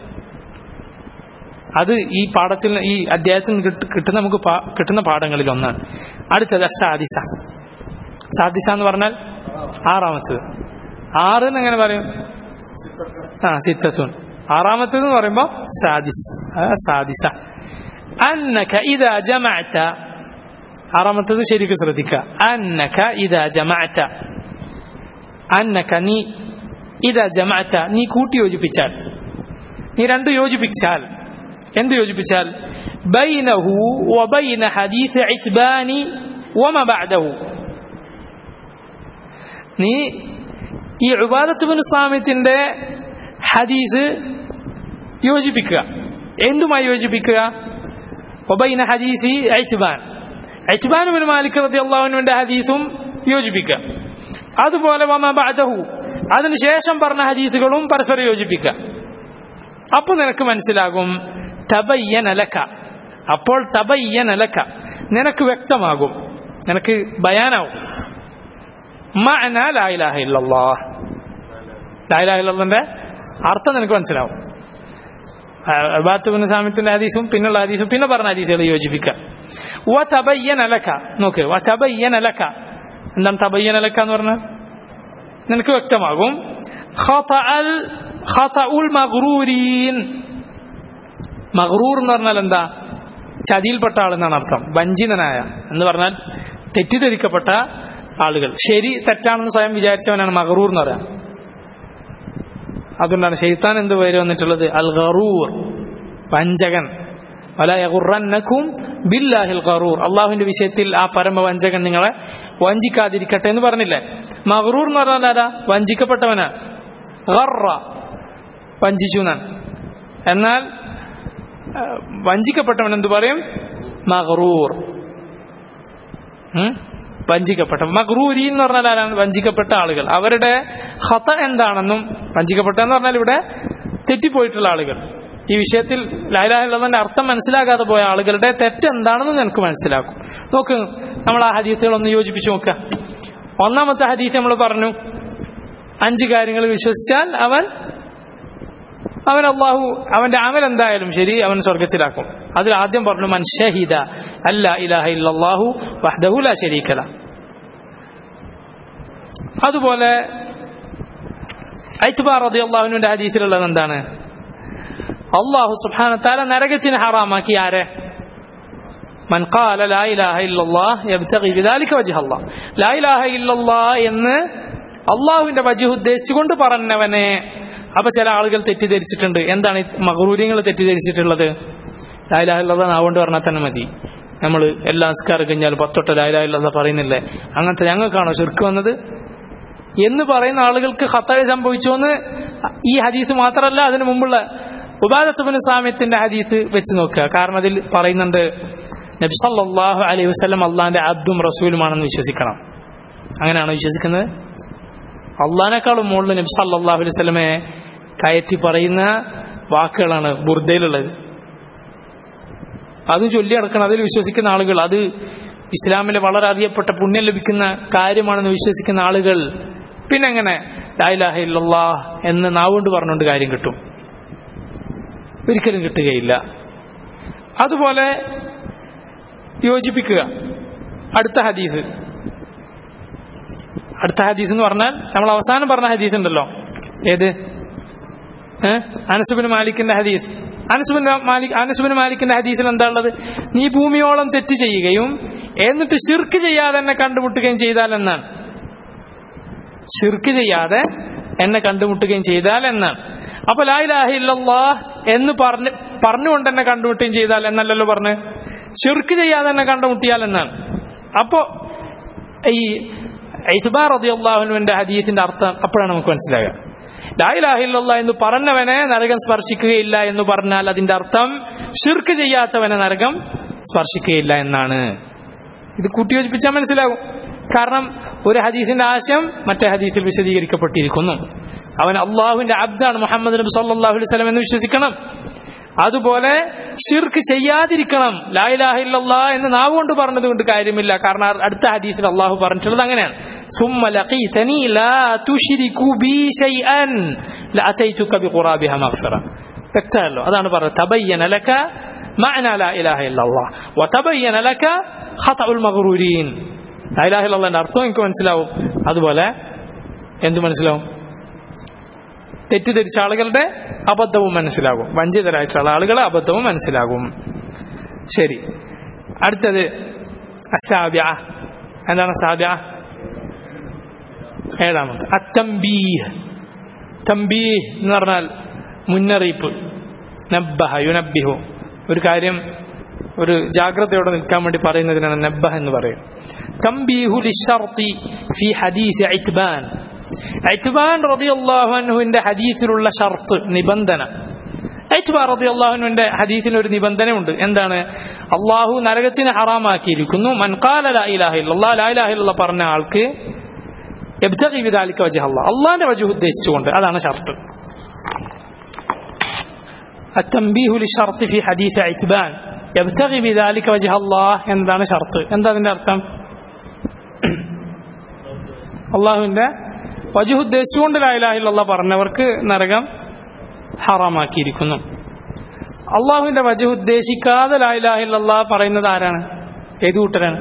അത് ഈ പാഠത്തിൽ ഈ അധ്യായത്തിൽ കിട്ടുന്ന നമുക്ക് കിട്ടുന്ന പാഠങ്ങളിൽ ഒന്നാണ് അടുത്തത് സാദിസ സാദിസ എന്ന് പറഞ്ഞാൽ ആറാമത്തത് ആറ് എന്ന് എങ്ങനെ പറയും ആ സിത്തത്തുൻ ആറാമത്തത് എന്ന് പറയുമ്പോൾ സാദിസ് സാദിസ أنك إذا جمعت ആറാമത്തത് ശരിക്കും ശ്രദ്ധിക്കുക أنك إذا جمعت أنك നീ إذا جمعت നീ കൂട്ടി യോജിപ്പിച്ചാൽ നീ രണ്ട് യോജിപ്പിച്ചാൽ എന്ത് യോജിപ്പിച്ചാൽ بينه وبين حديث عتبان وما بعده നീ ഈ ഉബാദത്ത് ബിൻ സാമിത്തിന്റെ ഹദീസ് യോജിപ്പിക്കുക എന്തുമായി യോജിപ്പിക്കുക ഒബൈന ഹദീസി ഐച്ബാൻ ഐച്ബാൻ ബിൻ മാലിക് റളിയല്ലാഹുവിന്റെ ഹദീസും യോജിപ്പിക്കുക അതുപോലെ വമ ബഅദഹു അതിനുശേഷം പറഞ്ഞ ഹദീസുകളും പരസ്പരം യോജിപ്പിക്കുക അപ്പോൾ നിനക്ക് മനസ്സിലാകും തബയ്യനലക്ക അപ്പോൾ തബയ്യനലക്ക നിനക്ക് വ്യക്തമാകും നിനക്ക് ബയാനാവും മഅന ലാ ഇലാഹ ഇല്ലല്ലാഹ് ലാ ഇലാഹ ഇല്ലല്ലാഹന്റെ അർത്ഥം നിനക്ക് മനസ്സിലാവും ബാത്തുബിന് സാമിത്തിന്റെ ഹദീസും പിന്നുള്ള ഹദീസും പിന്നെ പറഞ്ഞ ഹദീസുകൾ യോജിപ്പിക്കുക വ തബയ്യനലക്ക നോക്ക് വ തബയ്യനലക്ക എന്താണ് തബയ്യനലക്ക എന്ന് പറഞ്ഞാൽ നിനക്ക് വ്യക്തമാകും ഖതഅൽ ഖതഉൽ മഗ്റൂരീൻ മഗ്റൂർ എന്ന് പറഞ്ഞാൽ എന്താ ചതിയിൽപ്പെട്ട ആളെന്നാണ് അർത്ഥം വഞ്ചിതനായ എന്ന് പറഞ്ഞാൽ തെറ്റിദ്ധരിക്കപ്പെട്ട ആളുകൾ ശരി തെറ്റാണെന്ന് സ്വയം വിചാരിച്ചവനാണ് മഗറൂർ എന്ന് പറയാം അതുകൊണ്ടാണ് ഷെയ്ത്താൻ എന്ത് പേര് വന്നിട്ടുള്ളത് അൽ ഗറൂർ വഞ്ചകൻ വലയകുറന്നക്കും ബില്ലാഹിൽ ഗറൂർ അള്ളാഹുവിന്റെ വിഷയത്തിൽ ആ പരമവഞ്ചകൻ നിങ്ങളെ വഞ്ചിക്കാതിരിക്കട്ടെ എന്ന് പറഞ്ഞില്ലേ മഗറൂർ എന്ന് പറഞ്ഞാൽ ആരാ വഞ്ചിക്കപ്പെട്ടവനാ ഗറ വഞ്ചിച്ചു എന്നാണ് എന്നാൽ വഞ്ചിക്കപ്പെട്ടവൻ എന്ത് പറയും മഗറൂർ വഞ്ചിക്കപ്പെട്ട മഗ്രൂരി എന്ന് പറഞ്ഞാൽ ആരാണ് വഞ്ചിക്കപ്പെട്ട ആളുകൾ അവരുടെ ഹത എന്താണെന്നും വഞ്ചിക്കപ്പെട്ട എന്ന് പറഞ്ഞാൽ ഇവിടെ തെറ്റിപ്പോയിട്ടുള്ള ആളുകൾ ഈ വിഷയത്തിൽ ലാലാഹുള്ളതിന്റെ അർത്ഥം മനസ്സിലാകാതെ പോയ ആളുകളുടെ തെറ്റ് എന്താണെന്ന് നിനക്ക് മനസ്സിലാക്കും നോക്ക് നമ്മൾ ആ ഹദീസുകളൊന്ന് യോജിപ്പിച്ച് നോക്കുക ഒന്നാമത്തെ ഹദീസ് നമ്മൾ പറഞ്ഞു അഞ്ച് കാര്യങ്ങൾ വിശ്വസിച്ചാൽ അവൻ അവൻ അള്ളാഹു അവന്റെ അമൽ എന്തായാലും ശരി അവൻ സ്വർഗത്തിലാക്കും അതിൽ ആദ്യം പറഞ്ഞു മൻ ഷഹിദ അല്ല ഇലാഹ ഇല്ലല്ലാഹു വഹ്ദഹു ലാ ശരീക ല അതുപോലെ ഐത്ബാർ റളിയല്ലാഹുവിന്റെ ഹദീസിലുള്ളത് എന്താണ് അള്ളാഹു സുബ്ഹാനഹു തആല നരകത്തിന് ഹറാമാക്കി ആരെ മൻ ഖാല ലാ ഇലാഹ ഇല്ലല്ലാഹ് യബ്തഗി ബിദാലിക വജ്ഹ അല്ലാഹ് ലാ ഇലാഹ ഇല്ലല്ലാഹ് എന്ന് അള്ളാഹുവിന്റെ വജ്ഹ് ഉദ്ദേശിച്ചുകൊണ്ട് പറഞ്ഞവനെ അപ്പൊ ചില ആളുകൾ തെറ്റിദ്ധരിച്ചിട്ടുണ്ട് എന്താണ് ഈ മഹറൂര്യങ്ങൾ തെറ്റിദ്ധരിച്ചിട്ടുള്ളത് ലായിലാഹില്ലാതെ നാവുകൊണ്ട് പറഞ്ഞാൽ തന്നെ മതി നമ്മൾ എല്ലാ സംസ്കാരം കഴിഞ്ഞാൽ പത്തൊട്ട ലായിലാഹില്ലാതെ പറയുന്നില്ലേ അങ്ങനത്തെ ഞങ്ങൾക്കാണോ ശുർക്ക് വന്നത് എന്ന് പറയുന്ന ആളുകൾക്ക് ഹത്തായ സംഭവിച്ചു എന്ന് ഈ ഹദീസ് മാത്രമല്ല അതിനു മുമ്പുള്ള ഉബാദത്തുബിന് സാമ്യത്തിന്റെ ഹദീസ് വെച്ച് നോക്കുക കാരണം അതിൽ പറയുന്നുണ്ട് നബി സല്ലല്ലാഹു അലൈഹി വസല്ലം അള്ളാഹിന്റെ അബ്ദും റസൂലുമാണെന്ന് വിശ്വസിക്കണം അങ്ങനെയാണോ വിശ്വസിക്കുന്നത് അള്ളഹാനേക്കാളും മുകളിൽ നബി സല്ലല്ലാഹു അലൈഹി വസല്ലമയെ കയറ്റി പറയുന്ന വാക്കുകളാണ് ബുർദയിലുള്ളത് അത് ചൊല്ലി അടക്കണം അതിൽ വിശ്വസിക്കുന്ന ആളുകൾ അത് ഇസ്ലാമിലെ വളരെ അറിയപ്പെട്ട പുണ്യം ലഭിക്കുന്ന കാര്യമാണെന്ന് വിശ്വസിക്കുന്ന ആളുകൾ പിന്നെ എങ്ങനെ ലായിലാഹ ഇല്ലല്ലാ എന്ന് നാവുകൊണ്ട് പറഞ്ഞുകൊണ്ട് കാര്യം കിട്ടും ഒരിക്കലും കിട്ടുകയില്ല അതുപോലെ യോജിപ്പിക്കുക അടുത്ത ഹദീസ് അടുത്ത ഹദീസ് എന്ന് പറഞ്ഞാൽ നമ്മൾ അവസാനം പറഞ്ഞ ഹദീസ് ഉണ്ടല്ലോ ഏത് അനസുബിൻ മാലിക്കിന്റെ ഹദീസ് അനസുബിൻ മാലിക് അനസുബിൻ മാലിക്കിന്റെ ഹദീസിൽ എന്താ ഉള്ളത് നീ ഭൂമിയോളം തെറ്റ് ചെയ്യുകയും എന്നിട്ട് ഷിർക്ക് ചെയ്യാതെ എന്നെ കണ്ടുമുട്ടുകയും ചെയ്താൽ എന്നാണ് ഷിർക്ക് ചെയ്യാതെ എന്നെ കണ്ടുമുട്ടുകയും ചെയ്താൽ എന്നാണ് അപ്പൊ ലായിലാഹില്ലാ എന്ന് പറഞ്ഞ് പറഞ്ഞുകൊണ്ട് എന്നെ കണ്ടുമുട്ടുകയും ചെയ്താൽ എന്നല്ലല്ലോ പറഞ്ഞ് ഷിർക്ക് ചെയ്യാതെ എന്നെ കണ്ടുമുട്ടിയാൽ എന്നാണ് അപ്പോ ഈ ഇസ്ബാർ റതിയുള്ളാഹുവിന്റെ ഹദീസിന്റെ അർത്ഥം അപ്പോഴാണ് നമുക്ക് മനസ്സിലാകുക ലായിലാഹില്ല എന്ന് പറഞ്ഞവനെ നരകം സ്പർശിക്കുകയില്ല എന്ന് പറഞ്ഞാൽ അതിന്റെ അർത്ഥം ഷിർക്ക് ചെയ്യാത്തവനെ നരകം സ്പർശിക്കുകയില്ല എന്നാണ് ഇത് കൂട്ടിയോജിപ്പിച്ചാൽ മനസ്സിലാകും കാരണം ഒരു ഹദീസിന്റെ ആശയം മറ്റേ ഹദീസിൽ വിശദീകരിക്കപ്പെട്ടിരിക്കുന്നു അവൻ അള്ളാഹുവിന്റെ അബ്ദാണ് മുഹമ്മദ് നബി സല്ലാഹു അലൈഹി സ്വലം എന്ന് വിശ്വസിക്കണം അതുപോലെ ഷിർക്ക് ചെയ്യാതിരിക്കണം ലായിലാഹില്ലാ എന്ന് നാവ് കൊണ്ട് പറഞ്ഞത് കൊണ്ട് കാര്യമില്ല കാരണം അടുത്ത ഹദീസിൽ അള്ളാഹു പറഞ്ഞിട്ടുള്ളത് അങ്ങനെയാണ് ثم لقيتني لا تشرك بي شيئا لاتيتك بقرابها مغفرة വ്യക്തമല്ലോ അതാണ് പറഞ്ഞത് തബയ്യന ലക മഅന ലാ ഇലാഹ ഇല്ലല്ലാഹ് വതബയ്യന ലക ഖതഉൽ മഗ്റൂരീൻ ലാ ഇലാഹ ഇല്ലല്ലാഹിന്റെ അർത്ഥം എനിക്ക് മനസ്സിലാവും അതുപോലെ എന്ത് മനസ്സിലാവും തെറ്റിദ്ധരിച്ച ആളുകളുടെ അബദ്ധവും മനസ്സിലാകും വഞ്ചിതരായിട്ടുള്ള ആളുകളെ അബദ്ധവും മനസ്സിലാകും ശരി അടുത്തത് അസാബ്യ എന്താണ് സാബ്യ ഏഴാമത് അത്തംബീഹ് തംബീഹ് എന്ന് പറഞ്ഞാൽ മുന്നറിയിപ്പ് നബ്ബഹ യുനബ്ബിഹു ഒരു കാര്യം ഒരു ജാഗ്രതയോടെ നിൽക്കാൻ വേണ്ടി പറയുന്നതിനാണ് നബ്ബഹ എന്ന് പറയും തംബീഹു ലിഷർത്തി ഫി ഹദീസ് ഇത്ബാൻ ഐറ്റ്ബാൻ റളിയല്ലാഹു അൻഹുവിന്റെ ഹദീസിലുള്ള ഷർത്ത് നിബന്ധന ഐറ്റ്ബാൻ റളിയല്ലാഹുവിന്റെ ഹദീസിൽ ഒരു നിബന്ധനയുണ്ട് എന്താണ് അള്ളാഹു നരകത്തിന് ഹറാമാക്കിയിരിക്കുന്നു മൻ ഖാല ലാ ഇലാഹ ഇല്ലല്ലാഹ് ലാ ഇലാഹ ഇല്ലല്ലാഹ് പറഞ്ഞ ആൾക്ക് യബ്തഗി ബിദാലിക വജ്ഹ അല്ലാഹ് അള്ളാഹിന്റെ വജ്ഹ് ഉദ്ദേശിച്ചുകൊണ്ട് അതാണ് ഷർത്ത് التنبيه للشرط في حديث عتبان يبتغي بذلك وجه الله എന്താണ് ഷർത്ത് എന്താ അതിന്റെ അർത്ഥം അള്ളാഹുവിന്റെ വജുഹ് ഉദ്ദേശിച്ചുകൊണ്ട് ലായിലാഹില്ല പറഞ്ഞവർക്ക് നരകം ഹറാമാക്കിയിരിക്കുന്നു അള്ളാഹുവിന്റെ വജുഹ് ഉദ്ദേശിക്കാതെ ലായിലാഹില്ല പറയുന്നത് ആരാണ് ഏത് കൂട്ടരാണ്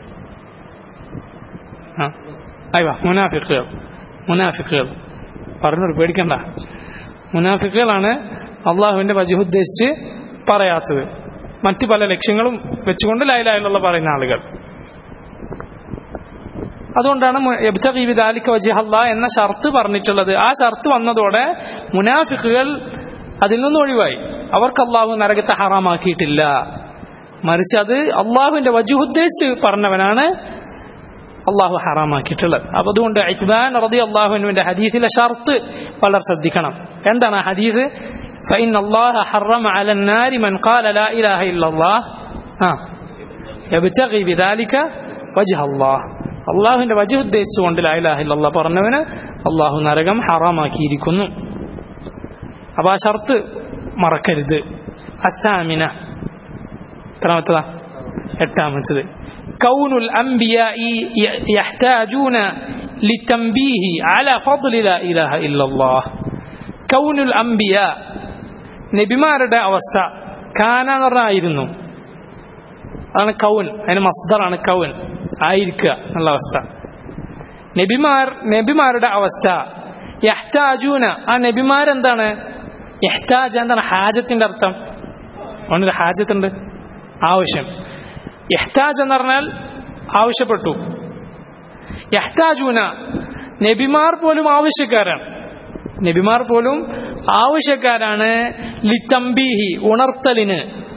ആ അയ്യ മുനാഫിക്കുകൾ മുനാഫിക്കുകൾ പറഞ്ഞോട് പേടിക്കണ്ട മുനാഫിക്കുകളാണ് അള്ളാഹുവിന്റെ വജുഹ് ഉദ്ദേശിച്ച് പറയാത്തത് മറ്റു പല ലക്ഷ്യങ്ങളും വെച്ചുകൊണ്ട് ലായിലാഹില്ല പറയുന്ന ആളുകൾ അതുകൊണ്ടാണ് എബ്തീവിദാലിക്ക വജിഹല്ല എന്ന ഷർത്ത് പറഞ്ഞിട്ടുള്ളത് ആ ഷർത്ത് വന്നതോടെ മുനാഫിക്കുകൾ അതിൽ നിന്ന് ഒഴിവായി അവർക്ക് അള്ളാഹു നരകത്തെ ഹറാമാക്കിയിട്ടില്ല മറിച്ച് അത് അള്ളാഹുവിന്റെ വജുഹുദ്ദേശിച്ച് പറഞ്ഞവനാണ് അള്ളാഹു ഹറാമാക്കിയിട്ടുള്ളത് അപ്പൊ അതുകൊണ്ട് ഇത്ബാൻ റതി അള്ളാഹുവിന്റെ ഹദീസിലെ ഷർത്ത് വളരെ ശ്രദ്ധിക്കണം എന്താണ് ആ ഹദീസ് فإن الله حرم على النار من قال لا إله إلا الله آه. يبتغي بذلك وجه الله അള്ളാഹുവിന്റെ വജു ഉദ്ദേശിച്ചുകൊണ്ട് ലായിലാഹില്ല പറഞ്ഞവന് അള്ളാഹു നരകം ഹറാമാക്കിയിരിക്കുന്നു അപ്പൊ ആ ഷർത്ത് മറക്കരുത് അസാമിന എത്രാമത്തതാ എട്ടാമത്തത് കൗനുൽ അംബിയാ يحتاجون للتنبيه على فضل لا إله إلا الله كون الأنبياء നബിമാരുടെ അവസ്ഥ കാന എന്ന് പറഞ്ഞായിരുന്നു അതാണ് കൗൻ അതിന് മസ്ദറാണ് കൗൻ ആയിരിക്കുക എന്നുള്ള അവസ്ഥ നബിമാർ നബിമാരുടെ അവസ്ഥ യഹ്താജൂന ആ നബിമാരെന്താണ് യഹ്താജ് എന്താണ് ഹാജത്തിന്റെ അർത്ഥം അവനൊരു ഹാജത്തുണ്ട് ആവശ്യം യഹ്താജ് എന്ന് പറഞ്ഞാൽ ആവശ്യപ്പെട്ടു യഹ്താജൂന നബിമാർ പോലും ആവശ്യക്കാരാണ് നബിമാർ പോലും ആവശ്യക്കാരാണ് ലിത്തംബീഹി ഉണർത്തലിന്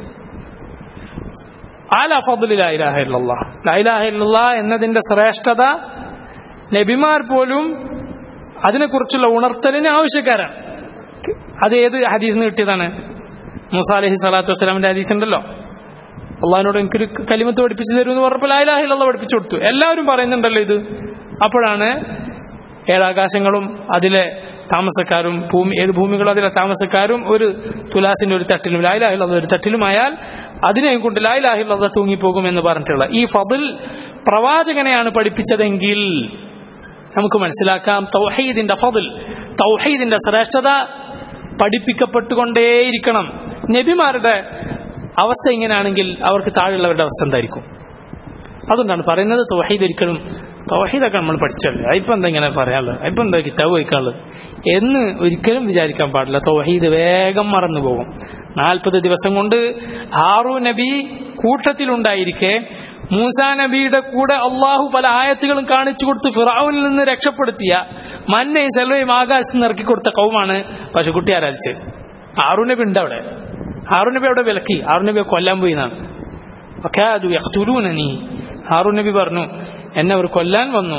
ആല ഫضل لا اله الا الله لا اله الا الله എന്നതിന്റെ ശ്രേഷ്ഠത നബിമാർ പോലും അതിനെക്കുറിച്ചുള്ള ഉണർത്തലിന് ആവശ്യക്കാരാണ് അത് ഏത് ഹദീസിൽ നിന്ന് കിട്ടിയതാണ് മൂസ അലഹി സ്വലാത്തു വസ്സലാമിന്റെ ഹദീസ് ഉണ്ടല്ലോ അള്ളഹാനോട് എനിക്കൊരു കലിമത്ത് പഠിപ്പിച്ചു തരൂ എന്ന് പറഞ്ഞപ്പോൾ ലായിലാഹില്ല പഠിപ്പിച്ചു കൊടുത്തു എല്ലാവരും പറയുന്നുണ്ടല്ലോ ഇത് അപ്പോഴാണ് ഏഴാകാശങ്ങളും അതിലെ താമസക്കാരും ഭൂമി ഏത് ഭൂമികളും അതിലെ താമസക്കാരും ഒരു തുലാസിന്റെ ഒരു തട്ടിലും ലായിലാഹില്ല ഒരു തട്ടിലുമായാൽ അതിനെയും കൊണ്ട് ലായിലാഹില്ല തൂങ്ങിപ്പോകും എന്ന് പറഞ്ഞിട്ടുള്ള ഈ ഫതിൽ പ്രവാചകനെയാണ് പഠിപ്പിച്ചതെങ്കിൽ നമുക്ക് മനസ്സിലാക്കാം തൗഹീദിന്റെ ഫതിൽ തൗഹീദിന്റെ ശ്രേഷ്ഠത പഠിപ്പിക്കപ്പെട്ടുകൊണ്ടേയിരിക്കണം നബിമാരുടെ അവസ്ഥ ഇങ്ങനെയാണെങ്കിൽ അവർക്ക് താഴെയുള്ളവരുടെ അവസ്ഥ എന്തായിരിക്കും അതുകൊണ്ടാണ് പറയുന്നത് തൗഹീദ് ഒരിക്കലും തൗഹീദൊക്കെ നമ്മൾ പഠിച്ചല്ലേ ഇപ്പം എന്താ ഇങ്ങനെ പറയാനുള്ളത് ഇപ്പം എന്താ കിതാബ് വയ്ക്കാനുള്ളത് എന്ന് ഒരിക്കലും വിചാരിക്കാൻ പാടില്ല തൗഹീദ് വേഗം മറന്നു പോകും നാൽപ്പത് ദിവസം കൊണ്ട് ഹാറു നബി കൂട്ടത്തിലുണ്ടായിരിക്കെ മൂസ നബിയുടെ കൂടെ അള്ളാഹു പല ആയത്തുകളും കാണിച്ചു കൊടുത്ത് ഫിറാവുനിൽ നിന്ന് രക്ഷപ്പെടുത്തിയ മന്നയും സെൽവയും ആകാശത്ത് നിന്ന് ഇറക്കി കൊടുത്ത കൗമാണ് പശുക്കുട്ടി ആരാധിച്ചത് ഹാറു നബി ഉണ്ട് അവിടെ ഹാറു നബി അവിടെ വിലക്കി ഹാറു നബിയെ കൊല്ലാൻ പോയി എന്നാണ് ഒക്കെ അത് യഖ്തുലൂനനി ഹാറു നബി പറഞ്ഞു എന്നെ അവർ കൊല്ലാൻ വന്നു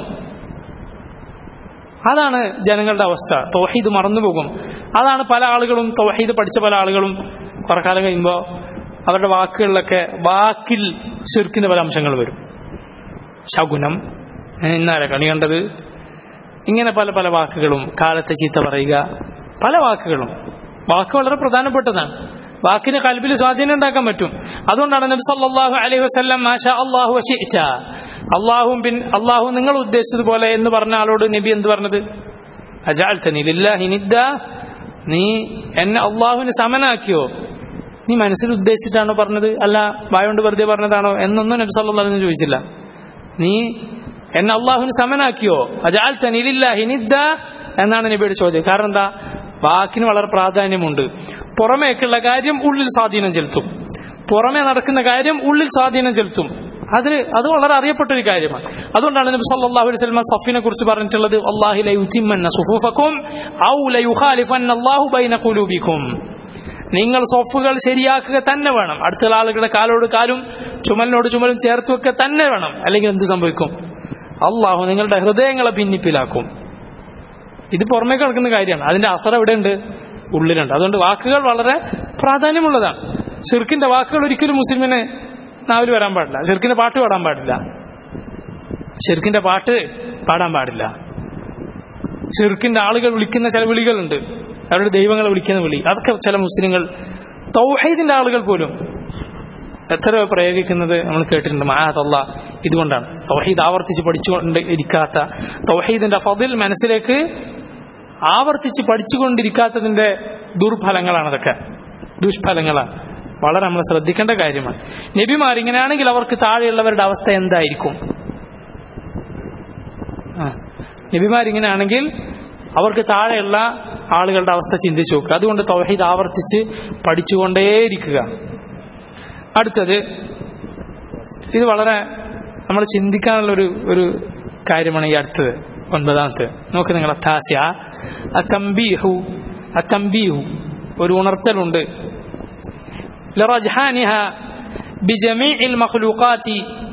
അതാണ് ജനങ്ങളുടെ അവസ്ഥ തൗഹീദ് മറന്നുപോകും അതാണ് പല ആളുകളും തൗഹീദ് പഠിച്ച പല ആളുകളും കുറെ കാലം കഴിയുമ്പോൾ അവരുടെ വാക്കുകളിലൊക്കെ വാക്കിൽ ശുരുക്കിന്റെ പല അംശങ്ങൾ വരും ശകുനം ഇന്നാരെ കണി കണ്ടത് ഇങ്ങനെ പല പല വാക്കുകളും കാലത്തെ ചീത്ത പറയുക പല വാക്കുകളും വാക്ക് വളരെ പ്രധാനപ്പെട്ടതാണ് വാക്കിന് കൽബിൽ സ്വാധീനം ഉണ്ടാക്കാൻ പറ്റും അതുകൊണ്ടാണ് നബി സല്ലല്ലാഹു അലൈഹി വസല്ലം മാഷാ അല്ലാഹു വശിഅത അല്ലാഹും ബിൻ അല്ലാഹു നിങ്ങൾ ഉദ്ദേശിച്ചതുപോലെ എന്ന് പറഞ്ഞ ആളോട് നബി എന്ത് പറഞ്ഞത് അജഅൽതനി ലില്ലാഹി നിദ്ദ നീ എന്നെ അള്ളാഹുവിന് സമനാക്കിയോ നീ മനസ്സിൽ ഉദ്ദേശിച്ചിട്ടാണോ പറഞ്ഞത് അല്ല വായോണ്ട് വെറുതെ പറഞ്ഞതാണോ എന്നൊന്നും നബി സല്ലല്ലാഹു അലൈഹി ചോദിച്ചില്ല നീ എന്നെ അള്ളാഹുവിന് സമനാക്കിയോ അജഅൽതനി ലില്ലാഹി നിദ്ദ എന്നാണ് നബിയുടെ ചോദ്യം കാരണം എന്താ വാക്കിന് വളരെ പ്രാധാന്യമുണ്ട് പുറമേക്കുള്ള കാര്യം ഉള്ളിൽ സ്വാധീനം ചെലുത്തും പുറമേ നടക്കുന്ന കാര്യം ഉള്ളിൽ സ്വാധീനം ചെലുത്തും അത് അത് വളരെ അറിയപ്പെട്ട ഒരു കാര്യമാണ് അതുകൊണ്ടാണ് നബി സല്ലല്ലാഹു അലൈഹി വസല്ലം സഫിനെ കുറിച്ച് പറഞ്ഞിട്ടുള്ളത് അല്ലാഹു ല യുതിമ്മന്ന സുഫൂഫക്കും ഔ ല യുഖാലിഫന്ന അല്ലാഹു ബൈന ഖുലൂബിക്കും നിങ്ങൾ സൊഫുകൾ ശരിയാക്കുക തന്നെ വേണം അടുത്തുള്ള ആളുകളുടെ കാലോട് കാലും ചുമലിനോട് ചുമലും ചേർത്ത് വെക്കുക തന്നെ വേണം അല്ലെങ്കിൽ എന്ത് സംഭവിക്കും അള്ളാഹു നിങ്ങളുടെ ഹൃദയങ്ങളെ ഭിന്നിപ്പിലാക്കും ഇത് പുറമേ കിടക്കുന്ന കാര്യമാണ് അതിന്റെ അസർ എവിടെയുണ്ട് ഉള്ളിലുണ്ട് അതുകൊണ്ട് വാക്കുകൾ വളരെ പ്രാധാന്യമുള്ളതാണ് ഷിർക്കിന്റെ വാക്കുകൾ ഒരിക്കലും മുസ്ലിമിന് നാവിൽ വരാൻ പാടില്ല ഷിർക്കിന്റെ പാട്ട് പാടാൻ പാടില്ല ഷിർക്കിന്റെ പാട്ട് പാടാൻ പാടില്ല ഷിർക്കിന്റെ ആളുകൾ വിളിക്കുന്ന ചില വിളികളുണ്ട് അവരുടെ ദൈവങ്ങളെ വിളിക്കുന്ന വിളി അതൊക്കെ ചില മുസ്ലിങ്ങൾ തൗഹീദിന്റെ ആളുകൾ പോലും എത്ര പ്രയോഗിക്കുന്നത് നമ്മൾ കേട്ടിട്ടുണ്ട് മഹാതല്ല ഇതുകൊണ്ടാണ് തൗഹീദ് ആവർത്തിച്ച് പഠിച്ചുകൊണ്ട് ഇരിക്കാത്ത തൗഹീദിന്റെ ഫതിൽ മനസ്സിലേക്ക് ആവർത്തിച്ച് പഠിച്ചുകൊണ്ടിരിക്കാത്തതിന്റെ ദുർഫലങ്ങളാണ് അതൊക്കെ ദുഷ്ഫലങ്ങളാണ് വളരെ നമ്മൾ ശ്രദ്ധിക്കേണ്ട കാര്യമാണ് നബിമാർ ഇങ്ങനെയാണെങ്കിൽ അവർക്ക് താഴെയുള്ളവരുടെ അവസ്ഥ എന്തായിരിക്കും ആ നബിമാരിങ്ങനെയാണെങ്കിൽ അവർക്ക് താഴെയുള്ള ആളുകളുടെ അവസ്ഥ ചിന്തിച്ചു നോക്കുക അതുകൊണ്ട് തൗഹീദ് ആവർത്തിച്ച് പഠിച്ചുകൊണ്ടേയിരിക്കുക അടുത്തത് ഇത് വളരെ നമ്മൾ ചിന്തിക്കാനുള്ള ഒരു ഒരു കാര്യമാണ് ഈ അടുത്തത് ഒൻപതാമത്തെ നോക്ക് നിങ്ങൾ അത്താസ്യ അത്തംബീഹു അത്തംബീഹു ഒരു ഉണർത്തലുണ്ട് لرجحانها بجميع المخلوقات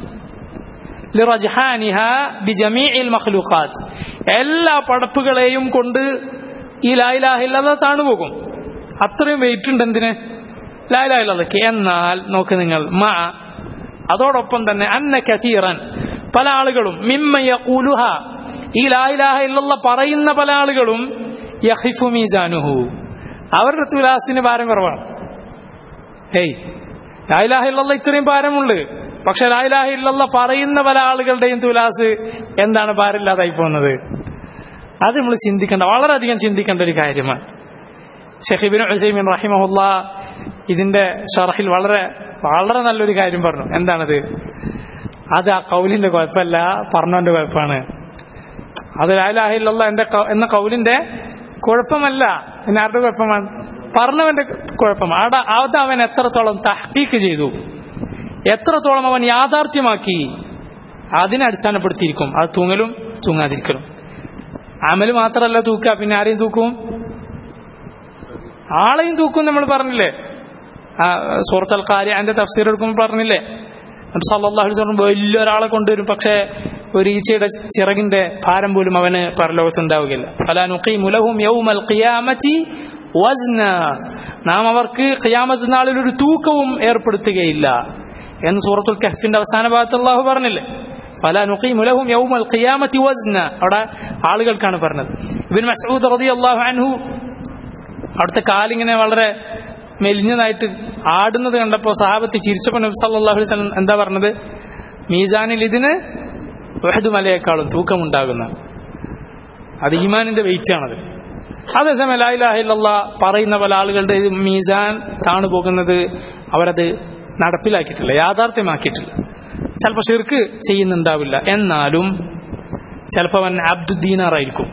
لرجحانها بجميع المخلوقات എല്ലാ പടപ്പുകളെയും കൊണ്ട് ഈ ലായിലാഹില്ലാതെ താണുപോകും അത്രയും വെയിറ്റ് ഉണ്ട് എന്തിന് ലായിലാഹില്ലക്ക് എന്നാൽ നോക്ക് നിങ്ങൾ മ അതോടൊപ്പം തന്നെ അന്ന കസീറൻ പല ആളുകളും മിമ്മ യഖൂലുഹ ഈ ലാ ഇലാഹ ഇല്ലല്ലാഹ് പറയുന്ന പല ആളുകളും യഖിഫു മീസാനുഹു അവരുടെ തുലാസിന് ഭാരം കുറവാണ് ഏയ് ലാ ഇലാഹ ഇല്ലല്ലാഹ് ഇത്രയും ഭാരമുണ്ട് പക്ഷെ ലാ ഇലാഹ ഇല്ലല്ലാഹ് പറയുന്ന പല ആളുകളുടെയും തുലാസ് എന്താണ് ഭാരമില്ലാതായി പോകുന്നത് അത് നമ്മൾ ചിന്തിക്കേണ്ട വളരെയധികം ചിന്തിക്കേണ്ട ഒരു കാര്യമാണ് ഷെഹിബിൻ ഹുസൈമിൻ റഹിമഹുല്ല ഇതിന്റെ ഷറഹിൽ വളരെ വളരെ നല്ലൊരു കാര്യം പറഞ്ഞു എന്താണത് അത് ആ കൗലിന്റെ കുഴപ്പമല്ല പറഞ്ഞവന്റെ കുഴപ്പമാണ് അത് ലാലാഹില്ല എന്റെ ക- എന്ന കൗലിന്റെ കുഴപ്പമല്ല പിന്നെ ആരുടെ കുഴപ്പമാണ് പറഞ്ഞവന്റെ കുഴപ്പം അവിടെ അത് അവൻ എത്രത്തോളം തഹ്കീക്ക് ചെയ്തു എത്രത്തോളം അവൻ യാഥാർത്ഥ്യമാക്കി അതിനെ അടിസ്ഥാനപ്പെടുത്തിയിരിക്കും അത് തൂങ്ങലും തൂങ്ങാതിരിക്കലും അമല് മാത്രമല്ല തൂക്കുക പിന്നെ ആരെയും തൂക്കും ആളെയും തൂക്കും നമ്മൾ പറഞ്ഞില്ലേ ആ സുഹൃത്തൽ കാര്യം അതിന്റെ തഫ്സീർ എടുക്കുമ്പോൾ പറഞ്ഞില്ലേ നബി സല്ലല്ലാഹു അലൈഹി വസല്ലം വലിയൊരാളെ കൊണ്ടുവരും പക്ഷേ ഒരു ഈച്ചയുടെ ചിറകിന്റെ ഭാരം പോലും അവന് പരലോകത്തുണ്ടാവുകയില്ല ഫലാ നുഖീമു ലഹും യൗമൽ ഖിയാമത്തി വസ്ന നാം അവർക്ക് ഖിയാമത്ത് നാളിൽ ഒരു തൂക്കവും ഏർപ്പെടുത്തുകയില്ല എന്ന് സൂറത്തുൽ കഹ്ഫിന്റെ അവസാന ഭാഗത്ത് അള്ളാഹു പറഞ്ഞില്ലേ ഫലാ നുഖീമു ലഹും യൗമൽ ഖിയാമത്തി വസ്ന അവിടെ ആളുകൾക്കാണ് പറഞ്ഞത് ഇബ്നു മസ്ഊദ് റളിയല്ലാഹു അൻഹു അവിടുത്തെ കാലിങ്ങനെ വളരെ മെലിഞ്ഞതായിട്ട് ആടുന്നത് കണ്ടപ്പോൾ സഹാബത്ത് ചിരിച്ചപ്പോൾ നബി സല്ലല്ലാഹു അലൈഹി വസല്ലം എന്താ പറഞ്ഞത് മീസാനിൽ ഇതിന് വഹദ് മലയേക്കാളും തൂക്കമുണ്ടാകുന്ന അത് ഈമാനിന്റെ വെയിറ്റ് ആണത് അതേസമയം ലാ ഇലാഹ ഇല്ലല്ലാ പറയുന്ന പല ആളുകളുടെ ഇത് മീസാൻ താണു പോകുന്നത് അവരത് നടപ്പിലാക്കിയിട്ടില്ല യാഥാർത്ഥ്യമാക്കിയിട്ടില്ല ചിലപ്പോൾ ഷിർക്ക് ചെയ്യുന്നുണ്ടാവില്ല എന്നാലും ചിലപ്പോൾ അവൻ അബ്ദുദ്ദീനാർ ആയിരിക്കും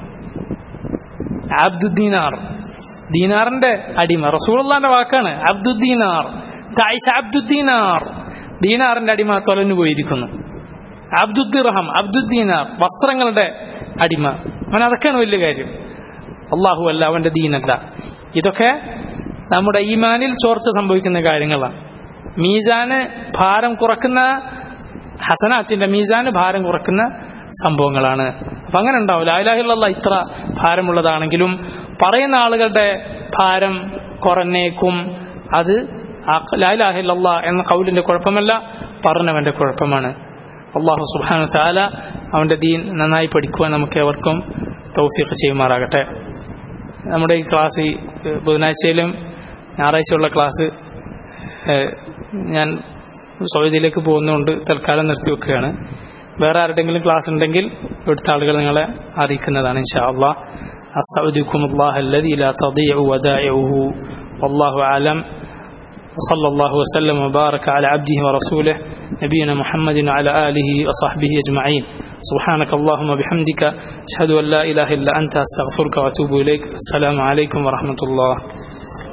അബ്ദുദ്ദീനാർ ദീനാറിന്റെ അടിമ റസൂലുള്ളാന്റെ വാക്കാണ് അബ്ദുദ്ദീനാർ തായിഷ അബ്ദുദ്ദീനാർ ദീനാറിന്റെ അടിമ തൊലഞ്ഞു പോയിരിക്കുന്നു അബ്ദുദ്ദിർഹം അബ്ദുദ്ദീനാർ വസ്ത്രങ്ങളുടെ അടിമ അവൻ അതൊക്കെയാണ് വലിയ കാര്യം അള്ളാഹു അല്ല അവന്റെ ദീനല്ല ഇതൊക്കെ നമ്മുടെ ഈമാനിൽ ചോർച്ച സംഭവിക്കുന്ന കാര്യങ്ങളാണ് മീസാന് ഭാരം കുറക്കുന്ന ഹസനാത്തിന്റെ മീസാന് ഭാരം കുറക്കുന്ന സംഭവങ്ങളാണ് അപ്പൊ അങ്ങനെ ഉണ്ടാവും ലായിലാഹിള്ള ഇത്ര ഭാരമുള്ളതാണെങ്കിലും പറയുന്ന ആളുകളുടെ ഭാരം കുറഞ്ഞേക്കും അത് ലായിലാഹില്ല എന്ന കൗലിന്റെ കുഴപ്പമല്ല പറഞ്ഞവന്റെ കുഴപ്പമാണ് അള്ളാഹു സുബാന ചാല അവന്റെ ദീൻ നന്നായി പഠിക്കുവാൻ നമുക്ക് എവർക്കും തൗഫീഖ് ചെയ്യുമാറാകട്ടെ നമ്മുടെ ഈ ക്ലാസ് ഈ ബുധനാഴ്ചയിലും ഞായറാഴ്ചയുള്ള ക്ലാസ് ഏഹ്, ഞാൻ സൗദിയിലേക്ക് പോകുന്നതുകൊണ്ട് തൽക്കാലം നിർത്തിവെക്കുകയാണ് വേറെ ആരുടെങ്കിലും ക്ലാസ് ഉണ്ടെങ്കിൽ ഇവിടുത്തെ ആളുകൾ നിങ്ങളെ അറിയിക്കുന്നതാണ് ഇൻഷാ അള്ളാഹ് أستودعكم الله الذي لا تضيع ودائعه والله أعلم وصلى الله وسلم وبارك على عبده ورسوله نبينا محمد وعلى آله وصحبه أجمعين سبحانك اللهم وبحمدك أشهد أن لا إله إلا أنت أستغفرك وأتوب إليك السلام عليكم ورحمة الله